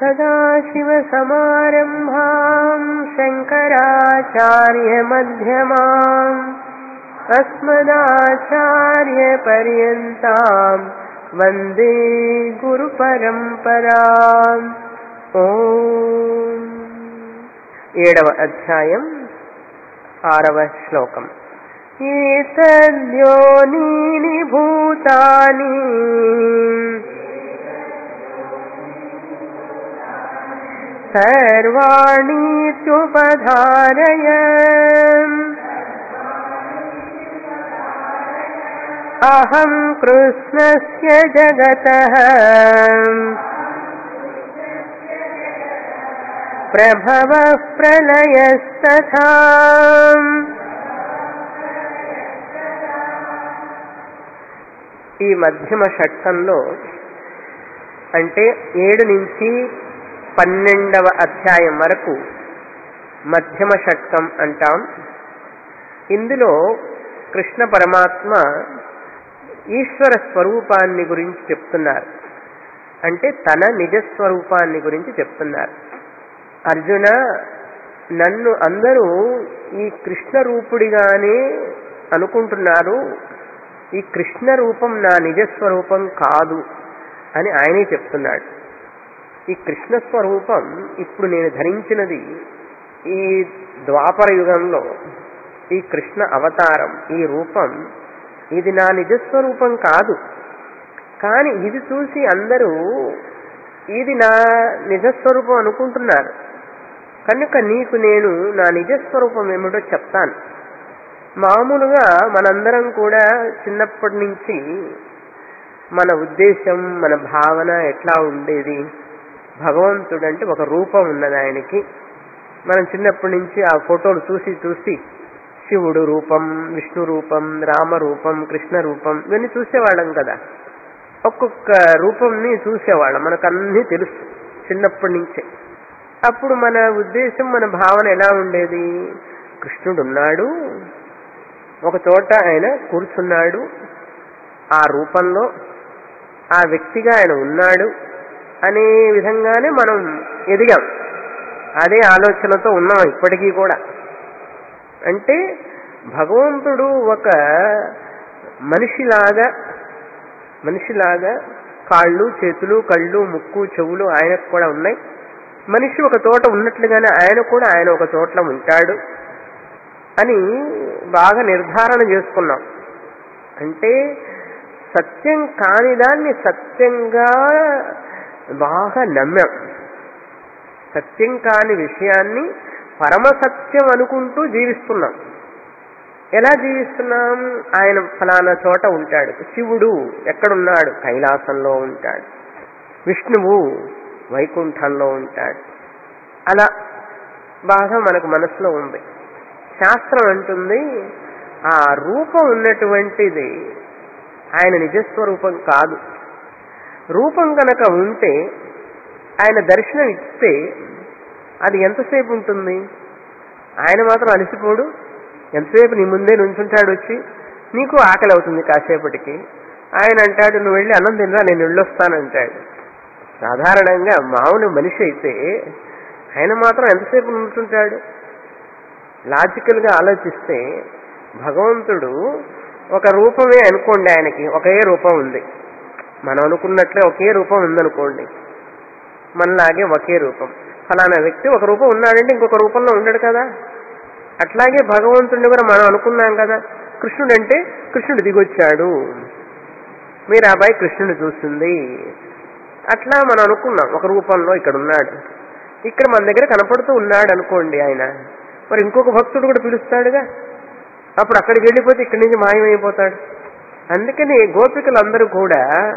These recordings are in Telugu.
सदाशिवसमारम्भाम् शङ्कराचार्यमध्यमाम् अस्मदाचार्यपर्यन्ताम् वन्दे గురుపరంపరాం ఓం ఏడవ అధ్యాయం ఆరవ శ్లోకం ఏతద్యోనీని భూతాని సర్వాణీత్యుపధారయ అహం కృష్ణస్య జగతః ప్రభవः ప్రళయస్తథా ఈ మధ్యమ షట్కంలో అంటే ఏడు నుంచి పన్నెండవ అధ్యాయం వరకు మధ్యమ షట్కం అంటాం ఇందులో కృష్ణ పరమాత్మ ఈశ్వర స్వరూపాన్ని గురించి చెప్తున్నారు అంటే తన నిజ స్వరూపాన్ని గురించి చెప్తున్నారు అర్జున నన్ను అందరూ ఈ కృష్ణ రూపుడిగానే అనుకుంటున్నారు ఈ కృష్ణ రూపం నా నిజ స్వరూపం కాదు అని ఆయనే చెప్తున్నాడు ఈ కృష్ణ స్వరూపం ఇప్పుడు నేను ధరించినది ఈ ద్వాపర యుగంలో ఈ కృష్ణ అవతారం ఈ రూపం ఇది నా నిజస్వరూపం కాదు కానీ ఇది చూసి అందరూ ఇది నా నిజస్వరూపం అనుకుంటున్నారు కనుక నీకు నేను నా నిజస్వరూపం ఏమిటో చెప్తాను మామూలుగా మనందరం కూడా చిన్నప్పటి నుంచి మన ఉద్దేశం మన భావన ఎట్లా ఉండేది భగవంతుడు అంటే ఒక రూపం ఉన్నది ఆయనకి మనం చిన్నప్పటి నుంచి ఆ ఫోటోలు చూసి చూసి శివుడు రూపం విష్ణు రూపం రామ రూపం కృష్ణ రూపం ఇవన్నీ చూసేవాళ్ళం కదా ఒక్కొక్క రూపంని చూసేవాళ్ళం మనకు అన్నీ తెలుసు చిన్నప్పటి నుంచే అప్పుడు మన ఉద్దేశం మన భావన ఎలా ఉండేది కృష్ణుడు ఉన్నాడు ఒక చోట ఆయన కూర్చున్నాడు ఆ రూపంలో ఆ వ్యక్తిగా ఆయన ఉన్నాడు అనే విధంగానే మనం ఎదిగాం అదే ఆలోచనతో ఉన్నాం ఇప్పటికీ కూడా అంటే భగవంతుడు ఒక మనిషిలాగా మనిషిలాగా కాళ్ళు చేతులు కళ్ళు ముక్కు చెవులు ఆయనకు కూడా ఉన్నాయి మనిషి ఒక చోట ఉన్నట్లుగానే ఆయన కూడా ఆయన ఒక చోట్ల ఉంటాడు అని బాగా నిర్ధారణ చేసుకున్నాం అంటే సత్యం కాని దాన్ని సత్యంగా బాగా నమ్మాం సత్యం కాని విషయాన్ని పరమసత్యం అనుకుంటూ జీవిస్తున్నాం ఎలా జీవిస్తున్నాం ఆయన ఫలానా చోట ఉంటాడు శివుడు ఎక్కడున్నాడు కైలాసంలో ఉంటాడు విష్ణువు వైకుంఠంలో ఉంటాడు అలా బాగా మనకు మనసులో ఉంది శాస్త్రం అంటుంది ఆ రూపం ఉన్నటువంటిది ఆయన నిజస్వరూపం కాదు రూపం కనుక ఉంటే ఆయన దర్శనం ఇస్తే అది ఎంతసేపు ఉంటుంది ఆయన మాత్రం అలసిపోడు ఎంతసేపు నీ ముందే నుంచుంటాడు వచ్చి నీకు ఆకలి అవుతుంది కాసేపటికి ఆయన అంటాడు నువ్వు వెళ్ళి అన్నం తినరా నేను వెళ్ళొస్తానంటాడు సాధారణంగా మామూలు మనిషి అయితే ఆయన మాత్రం ఎంతసేపు నుంచుంటాడు లాజికల్గా ఆలోచిస్తే భగవంతుడు ఒక రూపమే అనుకోండి ఆయనకి ఒకే రూపం ఉంది మనం అనుకున్నట్లే ఒకే రూపం ఉందనుకోండి మనలాగే ఒకే రూపం ఫలానా వ్యక్తి ఒక రూపం ఉన్నాడంటే ఇంకొక రూపంలో ఉండడు కదా అట్లాగే భగవంతుడిని కూడా మనం అనుకున్నాం కదా కృష్ణుడు అంటే కృష్ణుడు దిగొచ్చాడు మీరు అబ్బాయి కృష్ణుడు చూస్తుంది అట్లా మనం అనుకున్నాం ఒక రూపంలో ఇక్కడ ఉన్నాడు ఇక్కడ మన దగ్గర కనపడుతూ ఉన్నాడు అనుకోండి ఆయన మరి ఇంకొక భక్తుడు కూడా పిలుస్తాడుగా అప్పుడు అక్కడికి వెళ్ళిపోతే ఇక్కడి నుంచి మాయమైపోతాడు అందుకని గోపికలందరూ కూడా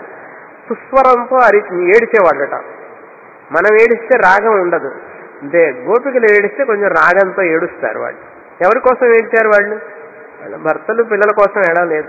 సుస్వరంతో అరి ఏడిచేవాళ్ళట మనం ఏడిస్తే రాగం ఉండదు అంటే గోపికలు ఏడిస్తే కొంచెం రాగంతో ఏడుస్తారు వాళ్ళు ఎవరి కోసం ఏడ్చారు వాళ్ళు వాళ్ళ భర్తలు పిల్లల కోసం ఏడలేదు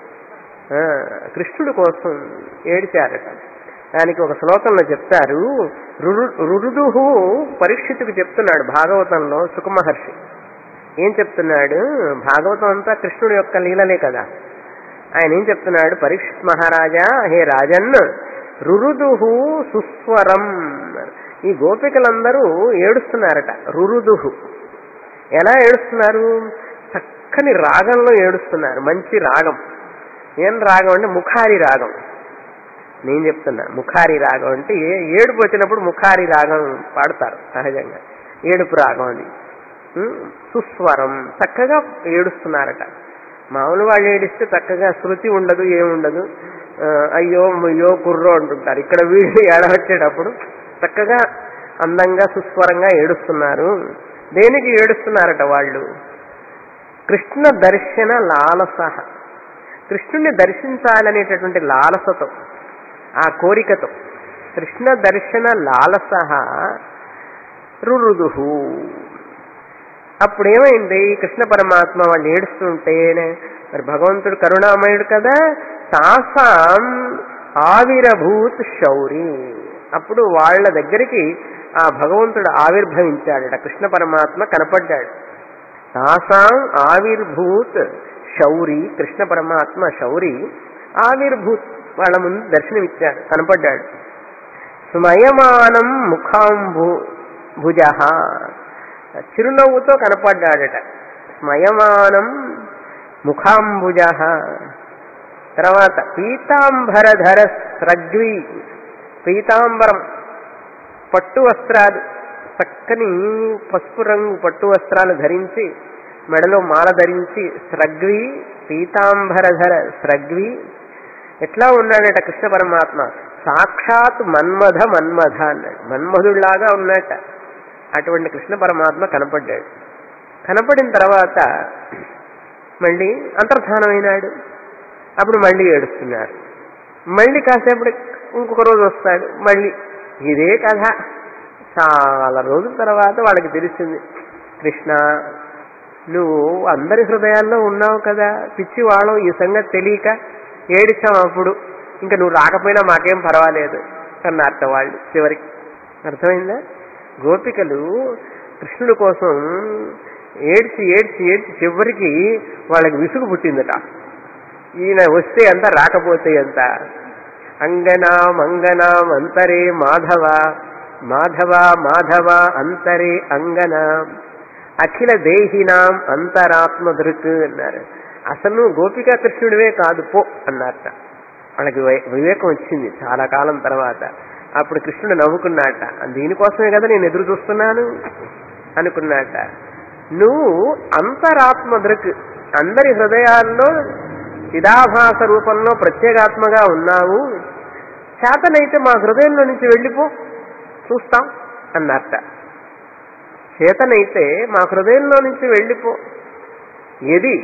ఆ, కృష్ణుడి కోసం ఏడిచారట దానికి ఒక శ్లోకంలో చెప్తారు రురు రురుదుహు పరీక్షితుకు చెప్తున్నాడు భాగవతంలో సుఖమహర్షి ఏం చెప్తున్నాడు భాగవతం అంతా కృష్ణుడి యొక్క లీలలే కదా ఆయన ఏం చెప్తున్నాడు పరీక్షిత్ మహారాజా హే రాజన్ రురుదుహు సుస్వరం ఈ గోపికలందరూ ఏడుస్తున్నారట రురుదుహు ఎలా ఏడుస్తున్నారు చక్కని రాగంలో ఏడుస్తున్నారు మంచి రాగం ఏం రాగం అంటే ముఖారి రాగం నేను చెప్తున్నా ముఖారి రాగం అంటే ఏ ఏడుపు వచ్చినప్పుడు ముఖారి రాగం పాడతారు సహజంగా ఏడుపు రాగం అది ఉమ్, సుస్వరం చక్కగా ఏడుస్తున్నారట మామూలు వాళ్ళు ఏడిస్తే చక్కగా శృతి ఉండదు ఏముండదు ఆ, అయ్యో అయ్యో కుర్రో అంటుంటారు ఇక్కడ వీళ్ళు ఏడవచ్చేటప్పుడు చక్కగా అందంగా సుస్వరంగా ఏడుస్తున్నారు దేనికి ఏడుస్తున్నారట వాళ్ళు కృష్ణ దర్శన లాలస కృష్ణుని దర్శించాలనేటటువంటి లాలసతో ఆ కోరికతో కృష్ణ దర్శన లాలస రురుదుహు అప్పుడేమైంది కృష్ణ పరమాత్మ వాళ్ళు ఏడుస్తుంటే మరి భగవంతుడు కరుణామయుడు కదా తాసాం ఆవిరభూత్ శౌరి అప్పుడు వాళ్ళ దగ్గరికి ఆ భగవంతుడు ఆవిర్భవించాడట కృష్ణ పరమాత్మ కనపడ్డాడు తాసాం ఆవిర్భూత్ శౌరి కృష్ణ పరమాత్మ శౌరి ఆవిర్భూత్ వాళ్ళ ముందు దర్శనమిచ్చాడు కనపడ్డాడు స్మయమానం ముఖాంభు భుజ చిరునవ్వుతో కనపడ్డాడట స్మయమానం ముఖాంబుజ తర్వాత పీతాంబరధర స్రగ్వి పీతాంబరం పట్టు వస్త్రాలు చక్కని పసుపు రంగు పట్టు వస్త్రాలు ధరించి మెడలో మాల ధరించి స్రగ్వి పీతాంబరధర స్రగ్వి ఎట్లా ఉన్నాడట కృష్ణ పరమాత్మ సాక్షాత్ మన్మథ మన్మథ అన్నాడు మన్మధుడిలాగా ఉన్నట్ట అటువంటి కృష్ణ పరమాత్మ కనపడ్డాడు కనపడిన తర్వాత మళ్ళీ అంతర్ధానమైనాడు అప్పుడు మళ్ళీ ఏడుస్తున్నాడు మళ్ళీ కాసేపటి ఇంకొక రోజు వస్తాడు మళ్ళీ ఇదే కథ చాలా రోజుల తర్వాత వాళ్ళకి తెలిసింది కృష్ణ నువ్వు అందరి హృదయాల్లో ఉన్నావు కదా పిచ్చి వాళ్ళం ఈ సంగతి తెలియక ఏడిచాం అప్పుడు ఇంకా నువ్వు రాకపోయినా మాకేం పర్వాలేదు అన్నారట వాళ్ళు చివరికి అర్థమైందా గోపికలు కృష్ణుడి కోసం ఏడ్చి ఏడ్చి ఏడ్చి చివరికి వాళ్ళకి విసుగు పుట్టిందట ఈయన వస్తే ఎంత రాకపోతే ఎంత అంగనాం అంగనాం అంతరే మాధవ మాధవ మాధవ అంతరే అంగన అఖిల దేహినాం అంతరాత్మ దృక్ అన్నారు అసలు నువ్వు గోపికా కృష్ణుడివే కాదు పో అన్నారట వాళ్ళకి వై- వివేకం వచ్చింది చాలా కాలం తర్వాత అప్పుడు కృష్ణుడు నవ్వుకున్నాట దీనికోసమే కదా నేను ఎదురు చూస్తున్నాను అనుకున్నాట నువ్వు అంతరాత్మ దృక్ అందరి హృదయాల్లో చిదాభాస రూపంలో ప్రత్యేగాత్మగా ఉన్నావు చేతనైతే మా హృదయంలో నుంచి వెళ్ళిపో చూస్తాం అన్నట్ట చేతనైతే మా హృదయంలో నుంచి వెళ్ళిపో ఏది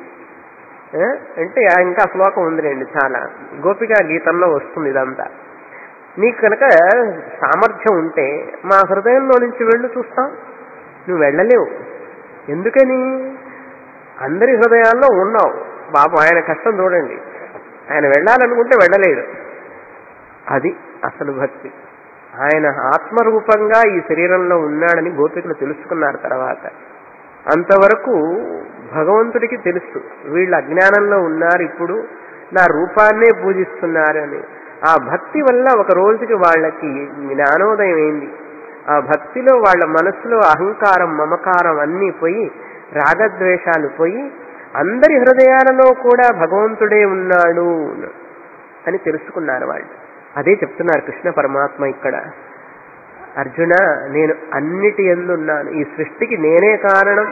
ఏ? అంటే ఇంకా శ్లోకం ఉందిలేండి చాలా గోపికా గీతంలో వస్తుంది ఇదంతా నీకు కనుక సామర్థ్యం ఉంటే మా హృదయంలో నుంచి వెళ్ళు చూస్తాం నువ్వు వెళ్ళలేవు ఎందుకని అందరి హృదయాల్లో ఉన్నావు పాపం ఆయన కష్టం చూడండి ఆయన వెళ్ళాలనుకుంటే వెళ్ళలేడు అది అసలు భక్తి ఆయన ఆత్మరూపంగా ఈ శరీరంలో ఉన్నాడని గోపికలు తెలుసుకున్నారు తర్వాత అంతవరకు భగవంతుడికి తెలుసు వీళ్ళు అజ్ఞానంలో ఉన్నారు ఇప్పుడు నా రూపాన్నే పూజిస్తున్నారు అని ఆ భక్తి వల్ల ఒక రోజుకి వాళ్ళకి జ్ఞానోదయం అయింది ఆ భక్తిలో వాళ్ళ మనసులో అహంకారం మమకారం అన్నీ పోయి రాగద్వేషాలు పోయి అందరి హృదయాలలో కూడా భగవంతుడే ఉన్నాడు అని తెలుసుకున్నారు వాళ్ళు అదే చెప్తున్నారు కృష్ణ పరమాత్మ ఇక్కడ అర్జున నేను అన్నిటి ఎందున్నాను ఈ సృష్టికి నేనే కారణం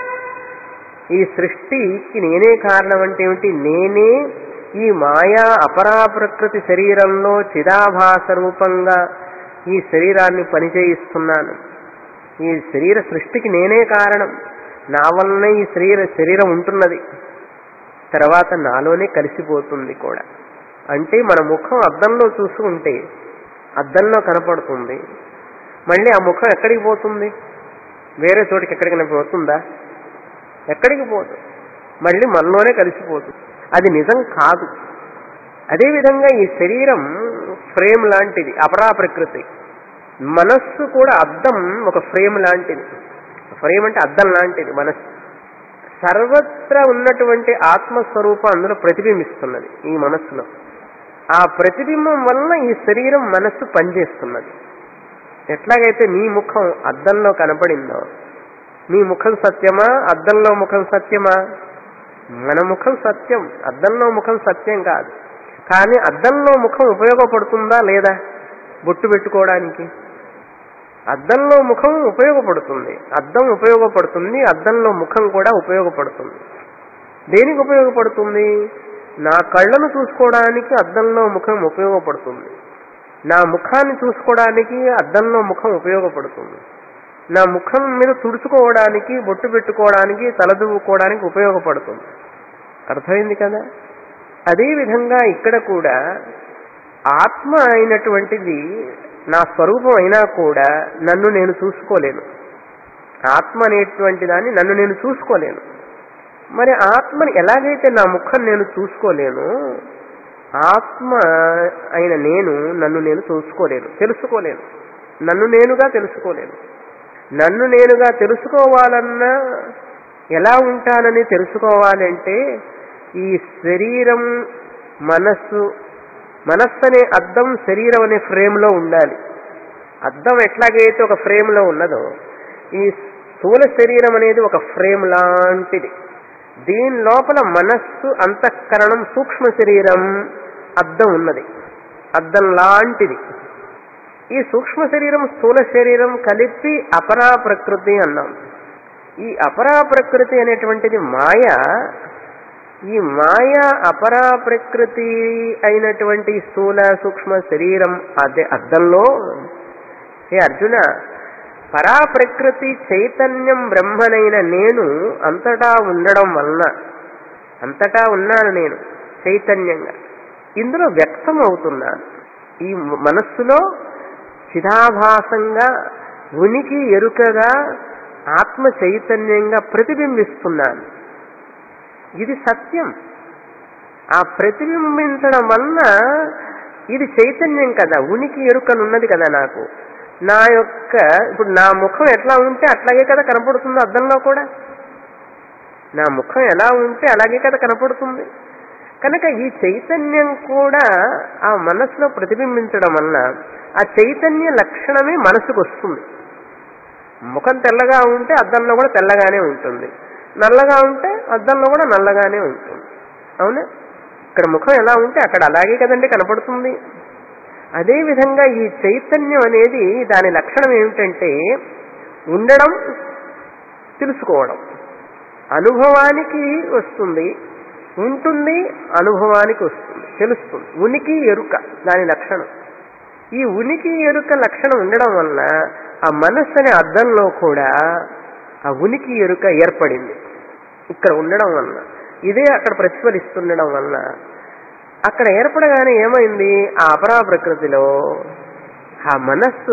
ఈ సృష్టికి నేనే కారణం అంటే ఏమిటి నేనే ఈ మాయా అపరా ప్రకృతి శరీరంలో చిదాభాస రూపంగా ఈ శరీరాన్ని పనిచేయిస్తున్నాను ఈ శరీర సృష్టికి నేనే కారణం నా వల్లనే ఈ శరీర శరీరం ఉంటున్నది తర్వాత నాలోనే కలిసిపోతుంది కూడా అంటే మన ముఖం అద్దంలో చూసుకుంటే అద్దంలో కనపడుతుంది మళ్ళీ ఆ ముఖం ఎక్కడికి పోతుంది వేరే చోటికి ఎక్కడికైనా పోతుందా ఎక్కడికి పోదు మళ్ళీ మనలోనే కలిసిపోతుంది అది నిజం కాదు అదేవిధంగా ఈ శరీరం ఫ్రేమ్ లాంటిది అపరా ప్రకృతి మనస్సు కూడా అద్దం ఒక ఫ్రేమ్ లాంటిది ఫ్రేమ్ అంటే అద్దం లాంటిది మనస్సు సర్వత్రా ఉన్నటువంటి ఆత్మస్వరూపం అందులో ప్రతిబింబిస్తున్నది ఈ మనస్సులో ఆ ప్రతిబింబం వలన ఈ శరీరం మనస్సు పనిచేస్తున్నది ఎట్లాగైతే మీ ముఖం అద్దంలో కనపడిందో మీ ముఖం సత్యమా అద్దంలో ముఖం సత్యమా మన ముఖం సత్యం అద్దంలో ముఖం సత్యం కాదు కానీ అద్దంలో ముఖం ఉపయోగపడుతుందా లేదా బొట్టు పెట్టుకోవడానికి అద్దంలో ముఖం ఉపయోగపడుతుంది అద్దం ఉపయోగపడుతుంది అద్దంలో ముఖం కూడా ఉపయోగపడుతుంది దేనికి ఉపయోగపడుతుంది నా కళ్ళను చూసుకోవడానికి అద్దంలో ముఖం ఉపయోగపడుతుంది నా ముఖాన్ని చూసుకోవడానికి అద్దంలో ముఖం ఉపయోగపడుతుంది నా ముఖం మీద తుడుచుకోవడానికి బొట్టు పెట్టుకోవడానికి తలదువ్వుకోవడానికి ఉపయోగపడుతుంది అర్థమైంది కదా అదేవిధంగా ఇక్కడ కూడా ఆత్మ అయినటువంటిది నా స్వరూపం అయినా కూడా నన్ను నేను చూసుకోలేను ఆత్మ అనేటువంటి దాన్ని నన్ను నేను చూసుకోలేను మరి ఆత్మని ఎలాగైతే నా ముఖం నేను చూసుకోలేను ఆత్మ అయిన నేను నన్ను నేను చూసుకోలేను తెలుసుకోలేను నన్ను నేనుగా తెలుసుకోలేను నన్ను నేనుగా తెలుసుకోవాలన్నా ఎలా ఉంటానని తెలుసుకోవాలంటే ఈ శరీరం మనస్సు మనస్సు అనే అద్దం శరీరం అనే ఫ్రేమ్లో ఉండాలి అద్దం ఎట్లాగైతే ఒక ఫ్రేమ్లో ఉన్నదో ఈ స్థూల శరీరం అనేది ఒక ఫ్రేమ్ లాంటిది దీని లోపల మనస్సు అంతఃకరణం సూక్ష్మ శరీరం అద్దం ఉన్నది అద్దం లాంటిది ఈ సూక్ష్మ శరీరం స్థూల శరీరం కలిపి అపరా ప్రకృతి అన్నాం ఈ అపరా ప్రకృతి అనేటువంటిది మాయ ఈ మాయ అపరా ప్రకృతి అయినటువంటి స్థూల సూక్ష్మ శరీరం అదే అద్దంలో ఏ అర్జున పరా ప్రకృతి చైతన్యం బ్రహ్మనైన నేను అంతటా ఉండడం వలన అంతటా ఉన్నాను నేను చైతన్యంగా ఇందులో వ్యక్తం అవుతున్నాను ఈ మనస్సులో చిదాభాసంగా ఉనికి ఎరుకగా ఆత్మ చైతన్యంగా ప్రతిబింబిస్తున్నాను ఇది సత్యం ఆ ప్రతిబింబించడం వలన ఇది చైతన్యం కదా ఉనికి ఎరుకనున్నది కదా నాకు నా యొక్క ఇప్పుడు నా ముఖం ఎట్లా ఉంటే అట్లాగే కదా కనపడుతుంది అద్దంలో కూడా నా ముఖం ఎలా ఉంటే అలాగే కదా కనపడుతుంది కనుక ఈ చైతన్యం కూడా ఆ మనసులో ప్రతిబింబించడం వలన ఆ చైతన్య లక్షణమే మనసుకు వస్తుంది ముఖం తెల్లగా ఉంటే అద్దంలో కూడా తెల్లగానే ఉంటుంది నల్లగా ఉంటే అద్దంలో కూడా నల్లగానే ఉంటుంది అవునా ఇక్కడ ముఖం ఎలా ఉంటే అక్కడ అలాగే కదండి కనపడుతుంది అదేవిధంగా ఈ చైతన్యం అనేది దాని లక్షణం ఏమిటంటే ఉండడం తెలుసుకోవడం అనుభవానికి వస్తుంది ఉంటుంది అనుభవానికి వస్తుంది తెలుస్తుంది ఉనికి ఎరుక దాని లక్షణం ఈ ఉనికి ఎరుక లక్షణం ఉండడం వలన ఆ మనస్సు అనే అర్థంలో కూడా ఆ ఉనికి ఎరుక ఏర్పడింది ఇక్కడ ఉండడం వలన ఇదే అక్కడ ప్రతిఫలిస్తుండడం వలన అక్కడ ఏర్పడగానే ఏమైంది ఆ అపరా ప్రకృతిలో ఆ మనస్సు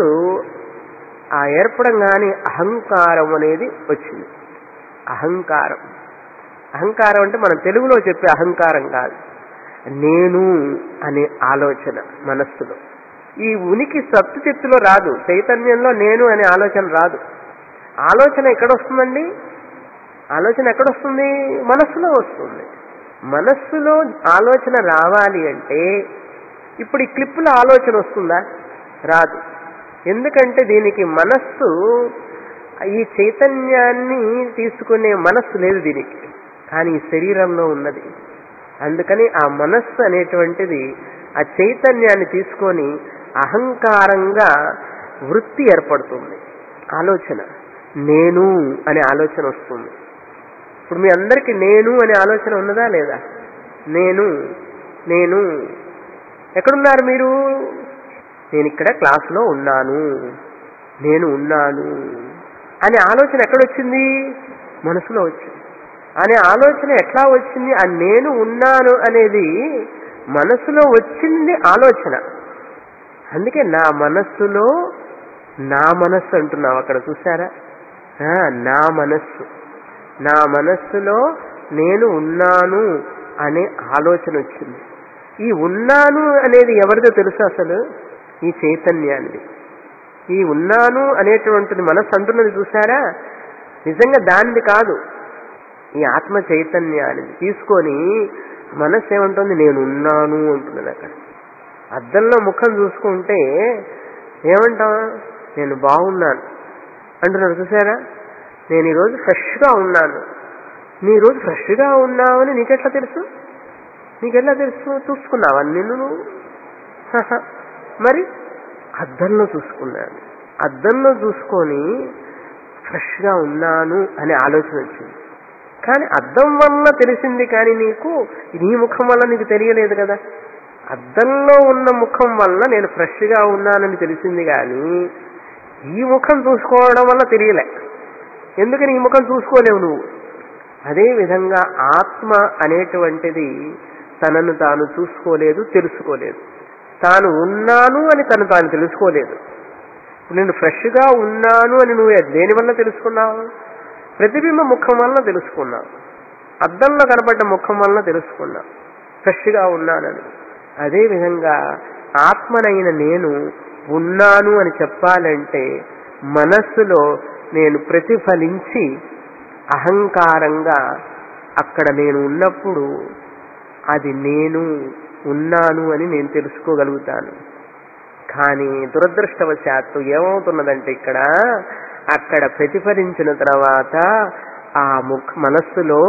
ఆ ఏర్పడంగానే అహంకారం అనేది వచ్చింది అహంకారం అహంకారం అంటే మనం తెలుగులో చెప్పే అహంకారం కాదు నేను అనే ఆలోచన మనస్సులో ఈ ఉనికి సత్తు చెత్తులో రాదు చైతన్యంలో నేను అనే ఆలోచన రాదు ఆలోచన ఎక్కడ వస్తుందండి ఆలోచన ఎక్కడొస్తుంది మనస్సులో వస్తుంది మనస్సులో ఆలోచన రావాలి అంటే ఇప్పుడు ఈ క్లిప్పులో ఆలోచన వస్తుందా రాదు ఎందుకంటే దీనికి మనస్సు ఈ చైతన్యాన్ని తీసుకునే మనస్సు లేదు దీనికి కానీ ఈ శరీరంలో ఉన్నది అందుకని ఆ మనస్సు అనేటువంటిది ఆ చైతన్యాన్ని తీసుకొని అహంకారంగా వృత్తి ఏర్పడుతుంది ఆలోచన నేను అనే ఆలోచన వస్తుంది ఇప్పుడు మీ అందరికీ నేను అనే ఆలోచన ఉన్నదా లేదా నేను నేను ఎక్కడున్నారు మీరు నేను ఇక్కడ క్లాసులో ఉన్నాను నేను ఉన్నాను అనే ఆలోచన ఎక్కడొచ్చింది మనసులో వచ్చింది అనే ఆలోచన ఎట్లా వచ్చింది ఆ నేను ఉన్నాను అనేది మనసులో వచ్చింది ఆలోచన అందుకే నా మనస్సులో నా మనస్సు అంటున్నావు అక్కడ చూసారా ఆ, నా మనస్సు నా మనస్సులో నేను ఉన్నాను అనే ఆలోచన వచ్చింది ఈ ఉన్నాను అనేది ఎవరిదో తెలుసు అసలు ఈ చైతన్యాన్ని ఈ ఉన్నాను అనేటువంటిది మనస్సు అంటున్నది చూసారా నిజంగా దానిది కాదు ఈ ఆత్మ చైతన్యాన్ని తీసుకొని మనస్సు ఏమంటుంది నేను ఉన్నాను అంటున్నది అక్కడ అద్దంలో ముఖం చూసుకుంటే ఏమంటాం నేను బాగున్నాను అంటున్నాడు చూసారా నేను ఈరోజు ఫ్రెష్గా ఉన్నాను నీ రోజు ఫ్రెష్గా ఉన్నావని నీకెట్లా తెలుసు నీకెట్లా తెలుసు చూసుకున్నావా నిన్ను నువ్వు హహ. మరి అద్దంలో చూసుకున్నాను అద్దంలో చూసుకొని ఫ్రెష్గా ఉన్నాను అనే ఆలోచన వచ్చింది కానీ అద్దం వల్ల తెలిసింది కానీ నీకు నీ ముఖం వల్ల నీకు తెలియలేదు కదా అద్దంలో ఉన్న ముఖం వల్ల నేను ఫ్రెష్గా ఉన్నానని తెలిసింది కానీ ఈ ముఖం చూసుకోవడం వల్ల తెలియలే ఎందుకని ఈ ముఖం చూసుకోలేవు నువ్వు అదే విధంగా ఆత్మ అనేటువంటిది తనను తాను చూసుకోలేదు తెలుసుకోలేదు తాను ఉన్నాను అని తను తాను తెలుసుకోలేదు ఇప్పుడు నేను ఫ్రెష్గా ఉన్నాను అని నువ్వు దేని వల్ల తెలుసుకున్నావు ప్రతిబింబ ముఖం వల్ల తెలుసుకున్నావు అద్దంలో కనబడ్డ ముఖం వల్ల తెలుసుకున్నావు ఫ్రెష్గా ఉన్నానని అదేవిధంగా ఆత్మనైన నేను ఉన్నాను అని చెప్పాలంటే మనస్సులో నేను ప్రతిఫలించి అహంకారంగా అక్కడ నేను ఉన్నప్పుడు అది నేను ఉన్నాను అని నేను తెలుసుకోగలుగుతాను కానీ దురదృష్టవశాత్తు ఏమవుతున్నదంటే ఇక్కడ అక్కడ ప్రతిఫలించిన తర్వాత ఆ ముఖ మనస్సులో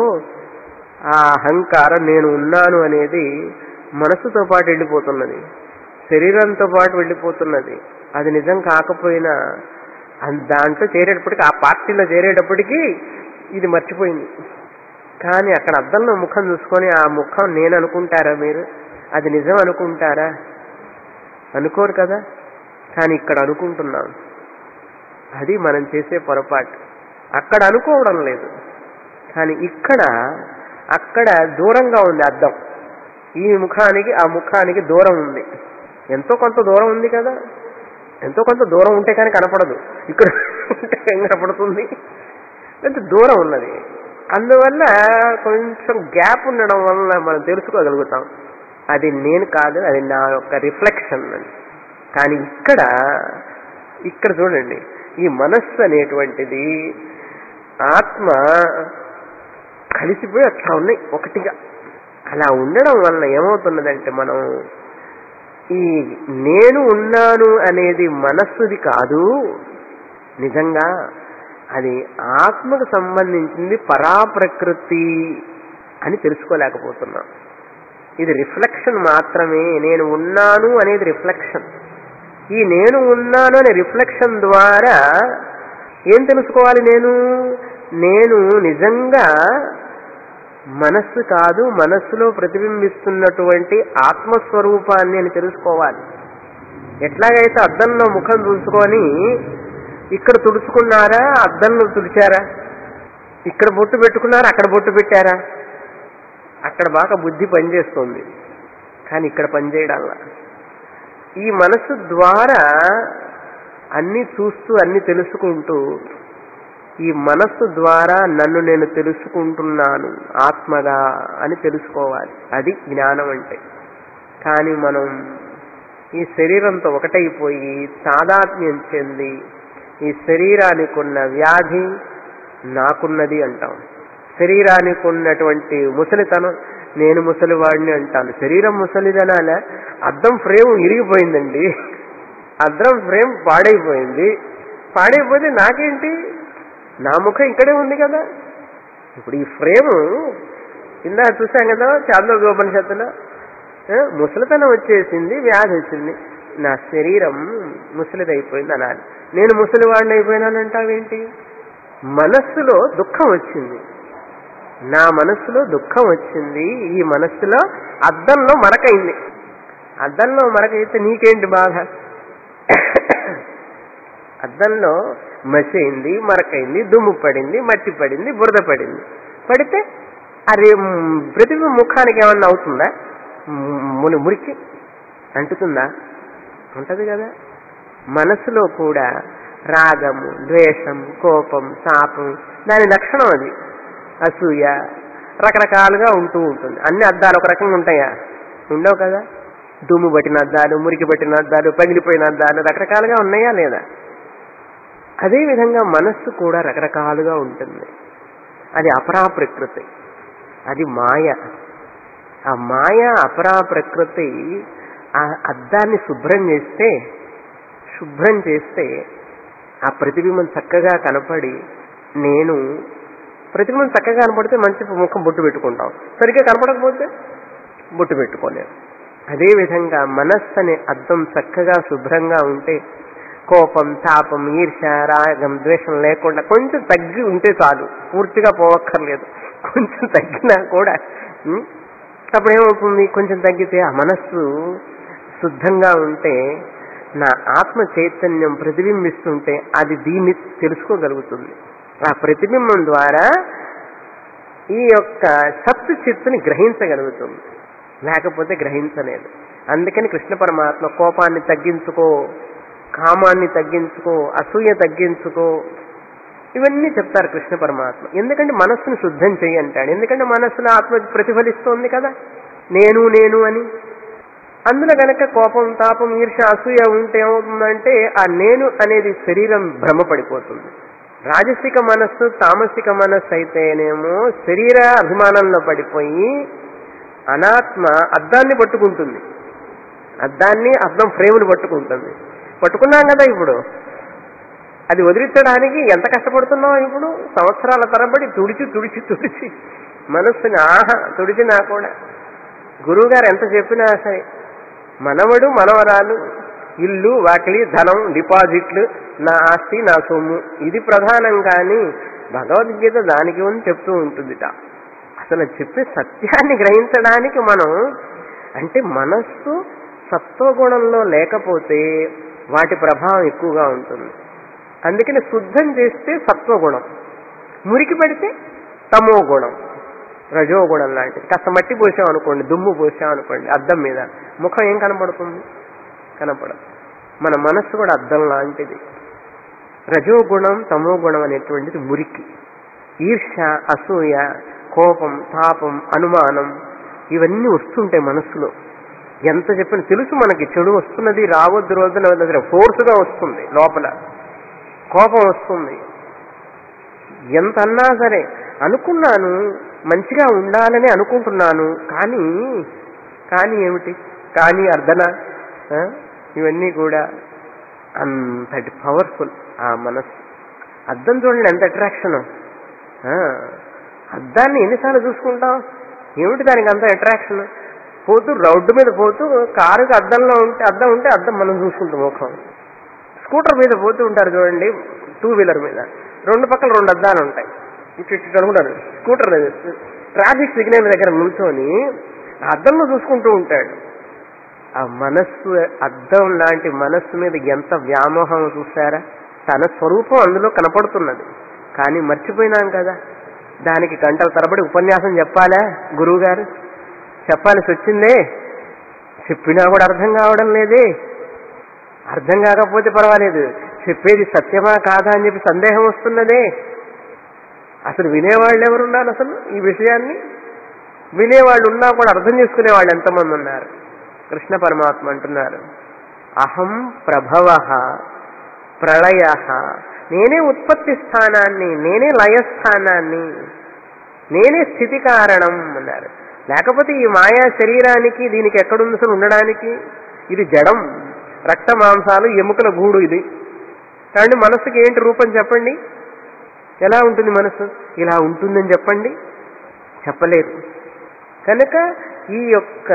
ఆ అహంకారం నేను ఉన్నాను అనేది మనస్సుతో పాటు వెళ్ళిపోతున్నది శరీరంతో పాటు వెళ్ళిపోతున్నది అది నిజం కాకపోయినా అన్- దాంట్లో చేరేటప్పటికి ఆ పార్టీలో చేరేటప్పటికి ఇది మర్చిపోయింది కానీ అక్కడ అద్దంలో ముఖం చూసుకొని ఆ ముఖం నేను అనుకుంటారా మీరు అది నిజం అనుకుంటారా అనుకోరు కదా కానీ ఇక్కడ అనుకుంటున్నాం అది మనం చేసే పొరపాటు అక్కడ అనుకోవడం లేదు కానీ ఇక్కడ అక్కడ దూరంగా ఉంది అద్దం ఈ ముఖానికి ఆ ముఖానికి దూరం ఉంది ఎంతో కొంత దూరం ఉంది కదా ఎంతో కొంత దూరం ఉంటే కానీ కనపడదు ఇక్కడ ఉంటే ఏం కనపడుతుంది కొంచెం దూరం ఉన్నది అందువల్ల కొంచెం గ్యాప్ ఉండడం వల్ల మనం తెలుసుకోగలుగుతాం అది నేను కాదు అది నా యొక్క రిఫ్లెక్షన్ అని కానీ ఇక్కడ ఇక్కడ చూడండి ఈ మనస్సు అనేటువంటిది ఆత్మ కలిసిపోయి అట్లా ఉన్నాయి ఒకటిగా అలా ఉండడం వల్ల ఏమవుతున్నదంటే మనం ఈ నేను ఉన్నాను అనేది మనస్సుది కాదు నిజంగా అది ఆత్మకు సంబంధించింది పరాప్రకృతి అని తెలుసుకోలేకపోతున్నాం ఇది రిఫ్లెక్షన్ మాత్రమే నేను ఉన్నాను అనేది రిఫ్లెక్షన్ ఈ నేను ఉన్నాను అనే రిఫ్లెక్షన్ ద్వారా ఏం తెలుసుకోవాలి నేను నేను నిజంగా మనస్సు కాదు మనస్సులో ప్రతిబింబిస్తున్నటువంటి ఆత్మస్వరూపాన్ని అని తెలుసుకోవాలి ఎట్లాగైతే అద్దంలో ముఖం చూసుకొని ఇక్కడ తుడుచుకున్నారా అద్దంలో తుడిచారా ఇక్కడ బొట్టు పెట్టుకున్నారా అక్కడ బొట్టు పెట్టారా అక్కడ బాగా బుద్ధి పనిచేస్తుంది కానీ ఇక్కడ పనిచేయడాల ఈ మనసు ద్వారా అన్ని చూస్తూ అన్ని తెలుసుకుంటూ ఈ మనస్సు ద్వారా నన్ను నేను తెలుసుకుంటున్నాను ఆత్మగా అని తెలుసుకోవాలి అది జ్ఞానం అంటే కానీ మనం ఈ శరీరంతో ఒకటైపోయి తాదాత్మ్యం చెంది ఈ శరీరానికి ఉన్న వ్యాధి నాకున్నది అంటాం శరీరానికి ఉన్నటువంటి ముసలితనం నేను ముసలివాడిని అంటాను శరీరం ముసలిదనాల అద్దం ఫ్రేమ్ ఇరిగిపోయిందండి అద్దం ఫ్రేమ్ పాడైపోయింది పాడైపోతే నాకేంటి నా ముఖం ఇక్కడే ఉంది కదా ఇప్పుడు ఈ ఫ్రేమ్ కింద చూసాం కదా చాంద్రోపనిషత్తులో ఆ, ముసలితనం వచ్చేసింది వ్యాధి వచ్చింది నా శరీరం ముసలిదైపోయింది అనాలి నేను ముసలివాడిని అయిపోయినానంటావేంటి మనస్సులో దుఃఖం వచ్చింది నా మనస్సులో దుఃఖం వచ్చింది ఈ మనస్సులో అద్దంలో మరకైంది అద్దంలో మరకైతే నీకేంటి బాధ అద్దంలో మసైంది మరకైంది దుమ్ము పడింది మట్టి పడింది బురద పడింది పడితే అరే మ్, ప్రతిబింబ ముఖానికి ఏమన్నా అవుతుందా మ్, ముని మురికి అంటుతుందా ఉంటది కదా మనసులో కూడా రాగము ద్వేషం కోపం శాపం దాని లక్షణం అది అసూయ రకరకాలుగా ఉంటూ ఉంటుంది అన్ని అద్దాలు ఒక రకంగా ఉంటాయా ఉండవు కదా దుమ్ము పట్టిన అద్దాలు మురికి పట్టిన అద్దాలు పగిలిపోయిన అద్దాలు రకరకాలుగా ఉన్నాయా లేదా అదేవిధంగా మనస్సు కూడా రకరకాలుగా ఉంటుంది అది అపరా ప్రకృతి అది మాయ ఆ మాయ అపరా ప్రకృతి ఆ అద్దాన్ని శుభ్రం చేస్తే శుభ్రం చేస్తే ఆ ప్రతిబింబం చక్కగా కనపడి నేను ప్రతిబింబం చక్కగా కనపడితే మంచి ముఖం బొట్టు పెట్టుకుంటాం సరిగ్గా కనపడకపోతే బొట్టు పెట్టుకోలేము అదేవిధంగా మనస్సు అనే అద్దం చక్కగా శుభ్రంగా ఉంటే కోపం తాపం ఈర్ష రాగం ద్వేషం లేకుండా కొంచెం తగ్గి ఉంటే చాలు పూర్తిగా పోవక్కర్లేదు కొంచెం తగ్గినా కూడా ఉం? అప్పుడు ఏమవుతుంది కొంచెం తగ్గితే ఆ మనస్సు శుద్ధంగా ఉంటే నా ఆత్మ చైతన్యం ప్రతిబింబిస్తుంటే అది దీన్ని తెలుసుకోగలుగుతుంది ఆ ప్రతిబింబం ద్వారా ఈ యొక్క సత్తు చిత్తుని గ్రహించగలుగుతుంది లేకపోతే గ్రహించలేదు అందుకని కృష్ణ పరమాత్మ కోపాన్ని తగ్గించుకో కామాన్ని తగ్గించుకో అసూయ తగ్గించుకో ఇవన్నీ చెప్తారు కృష్ణ పరమాత్మ ఎందుకంటే మనస్సును శుద్ధం చెయ్యి అంటాడు ఎందుకంటే మనస్సులో ఆత్మ ప్రతిఫలిస్తోంది కదా నేను నేను అని అందులో గనక కోపం తాపం ఈర్ష అసూయ ఉంటే ఏమవుతుందంటే ఆ నేను అనేది శరీరం భ్రమపడిపోతుంది రాజసిక మనస్సు తామసిక మనస్సు అయితేనేమో శరీర అభిమానంలో పడిపోయి అనాత్మ అద్దాన్ని పట్టుకుంటుంది అద్దాన్ని అద్దం ఫ్రేముని పట్టుకుంటుంది పట్టుకున్నాం కదా ఇప్పుడు అది వదిలించడానికి ఎంత కష్టపడుతున్నాం ఇప్పుడు సంవత్సరాల తరబడి తుడిచి తుడిచి తుడిచి మనస్సుని ఆహా తుడిచినా కూడా గురువుగారు ఎంత చెప్పినా సరే మనవడు మనవరాలు ఇల్లు వాకిలి ధనం డిపాజిట్లు నా ఆస్తి నా సొమ్ము ఇది ప్రధానం కానీ భగవద్గీత దానికి ఉంది చెప్తూ ఉంటుందిట అసలు చెప్పే సత్యాన్ని గ్రహించడానికి మనం అంటే మనస్సు సత్వగుణంలో లేకపోతే వాటి ప్రభావం ఎక్కువగా ఉంటుంది అందుకని శుద్ధం చేస్తే సత్వగుణం మురికి పెడితే తమో గుణం రజోగుణం లాంటిది కాస్త మట్టి పోసాం అనుకోండి దుమ్ము పోసాం అనుకోండి అద్దం మీద ముఖం ఏం కనపడుతుంది కనపడదు మన మనస్సు కూడా అద్దం లాంటిది రజోగుణం తమో గుణం అనేటువంటిది మురికి ఈర్ష అసూయ కోపం తాపం అనుమానం ఇవన్నీ వస్తుంటాయి మనస్సులో ఎంత చెప్పిన తెలుసు మనకి చెడు వస్తున్నది రావద్దు రోజున ఫోర్స్గా వస్తుంది లోపల కోపం వస్తుంది ఎంత అన్నా సరే అనుకున్నాను మంచిగా ఉండాలని అనుకుంటున్నాను కానీ కానీ ఏమిటి కానీ అర్ధన ఆ? ఇవన్నీ కూడా అంతటి పవర్ఫుల్ ఆ మనస్సు అద్దం చూడండి ఎంత అట్రాక్షన్ అద్దాన్ని ఎన్నిసార్లు చూసుకుంటాం ఏమిటి దానికి అంత అట్రాక్షన్ పోతూ రోడ్డు మీద పోతూ కారుకి అద్దంలో ఉంటే అద్దం ఉంటే అద్దం మనం చూసుకుంటాం ముఖం స్కూటర్ మీద పోతూ ఉంటారు చూడండి టూ వీలర్ మీద రెండు పక్కల రెండు అద్దాలు ఉంటాయి ఇటు ఇటు అనుకుంటారు స్కూటర్ ట్రాఫిక్ సిగ్నల్ దగ్గర నిల్చొని ఆ అద్దంలో చూసుకుంటూ ఉంటాడు ఆ మనస్సు అద్దం లాంటి మనస్సు మీద ఎంత వ్యామోహం చూసారా తన స్వరూపం అందులో కనపడుతున్నది కానీ మర్చిపోయినాం కదా దానికి గంటల తరబడి ఉపన్యాసం చెప్పాలా గురువు గారు చెప్పాల్సి వచ్చిందే చెప్పినా కూడా అర్థం కావడం లేదే అర్థం కాకపోతే పర్వాలేదు చెప్పేది సత్యమా కాదా అని చెప్పి సందేహం వస్తున్నదే అసలు వినేవాళ్ళు ఎవరున్నారు అసలు ఈ విషయాన్ని వినేవాళ్ళు ఉన్నా కూడా అర్థం చేసుకునే వాళ్ళు ఎంతమంది ఉన్నారు కృష్ణ పరమాత్మ అంటున్నారు అహం ప్రభవ ప్రళయ నేనే ఉత్పత్తి స్థానాన్ని నేనే లయస్థానాన్ని నేనే స్థితి కారణం అన్నారు లేకపోతే ఈ మాయా శరీరానికి దీనికి ఎక్కడుంది అసలు ఉండడానికి ఇది జడం రక్త మాంసాలు ఎముకల గూడు ఇది కాబట్టి మనస్సుకి ఏంటి రూపం చెప్పండి ఎలా ఉంటుంది మనస్సు ఇలా ఉంటుందని చెప్పండి చెప్పలేదు కనుక ఈ యొక్క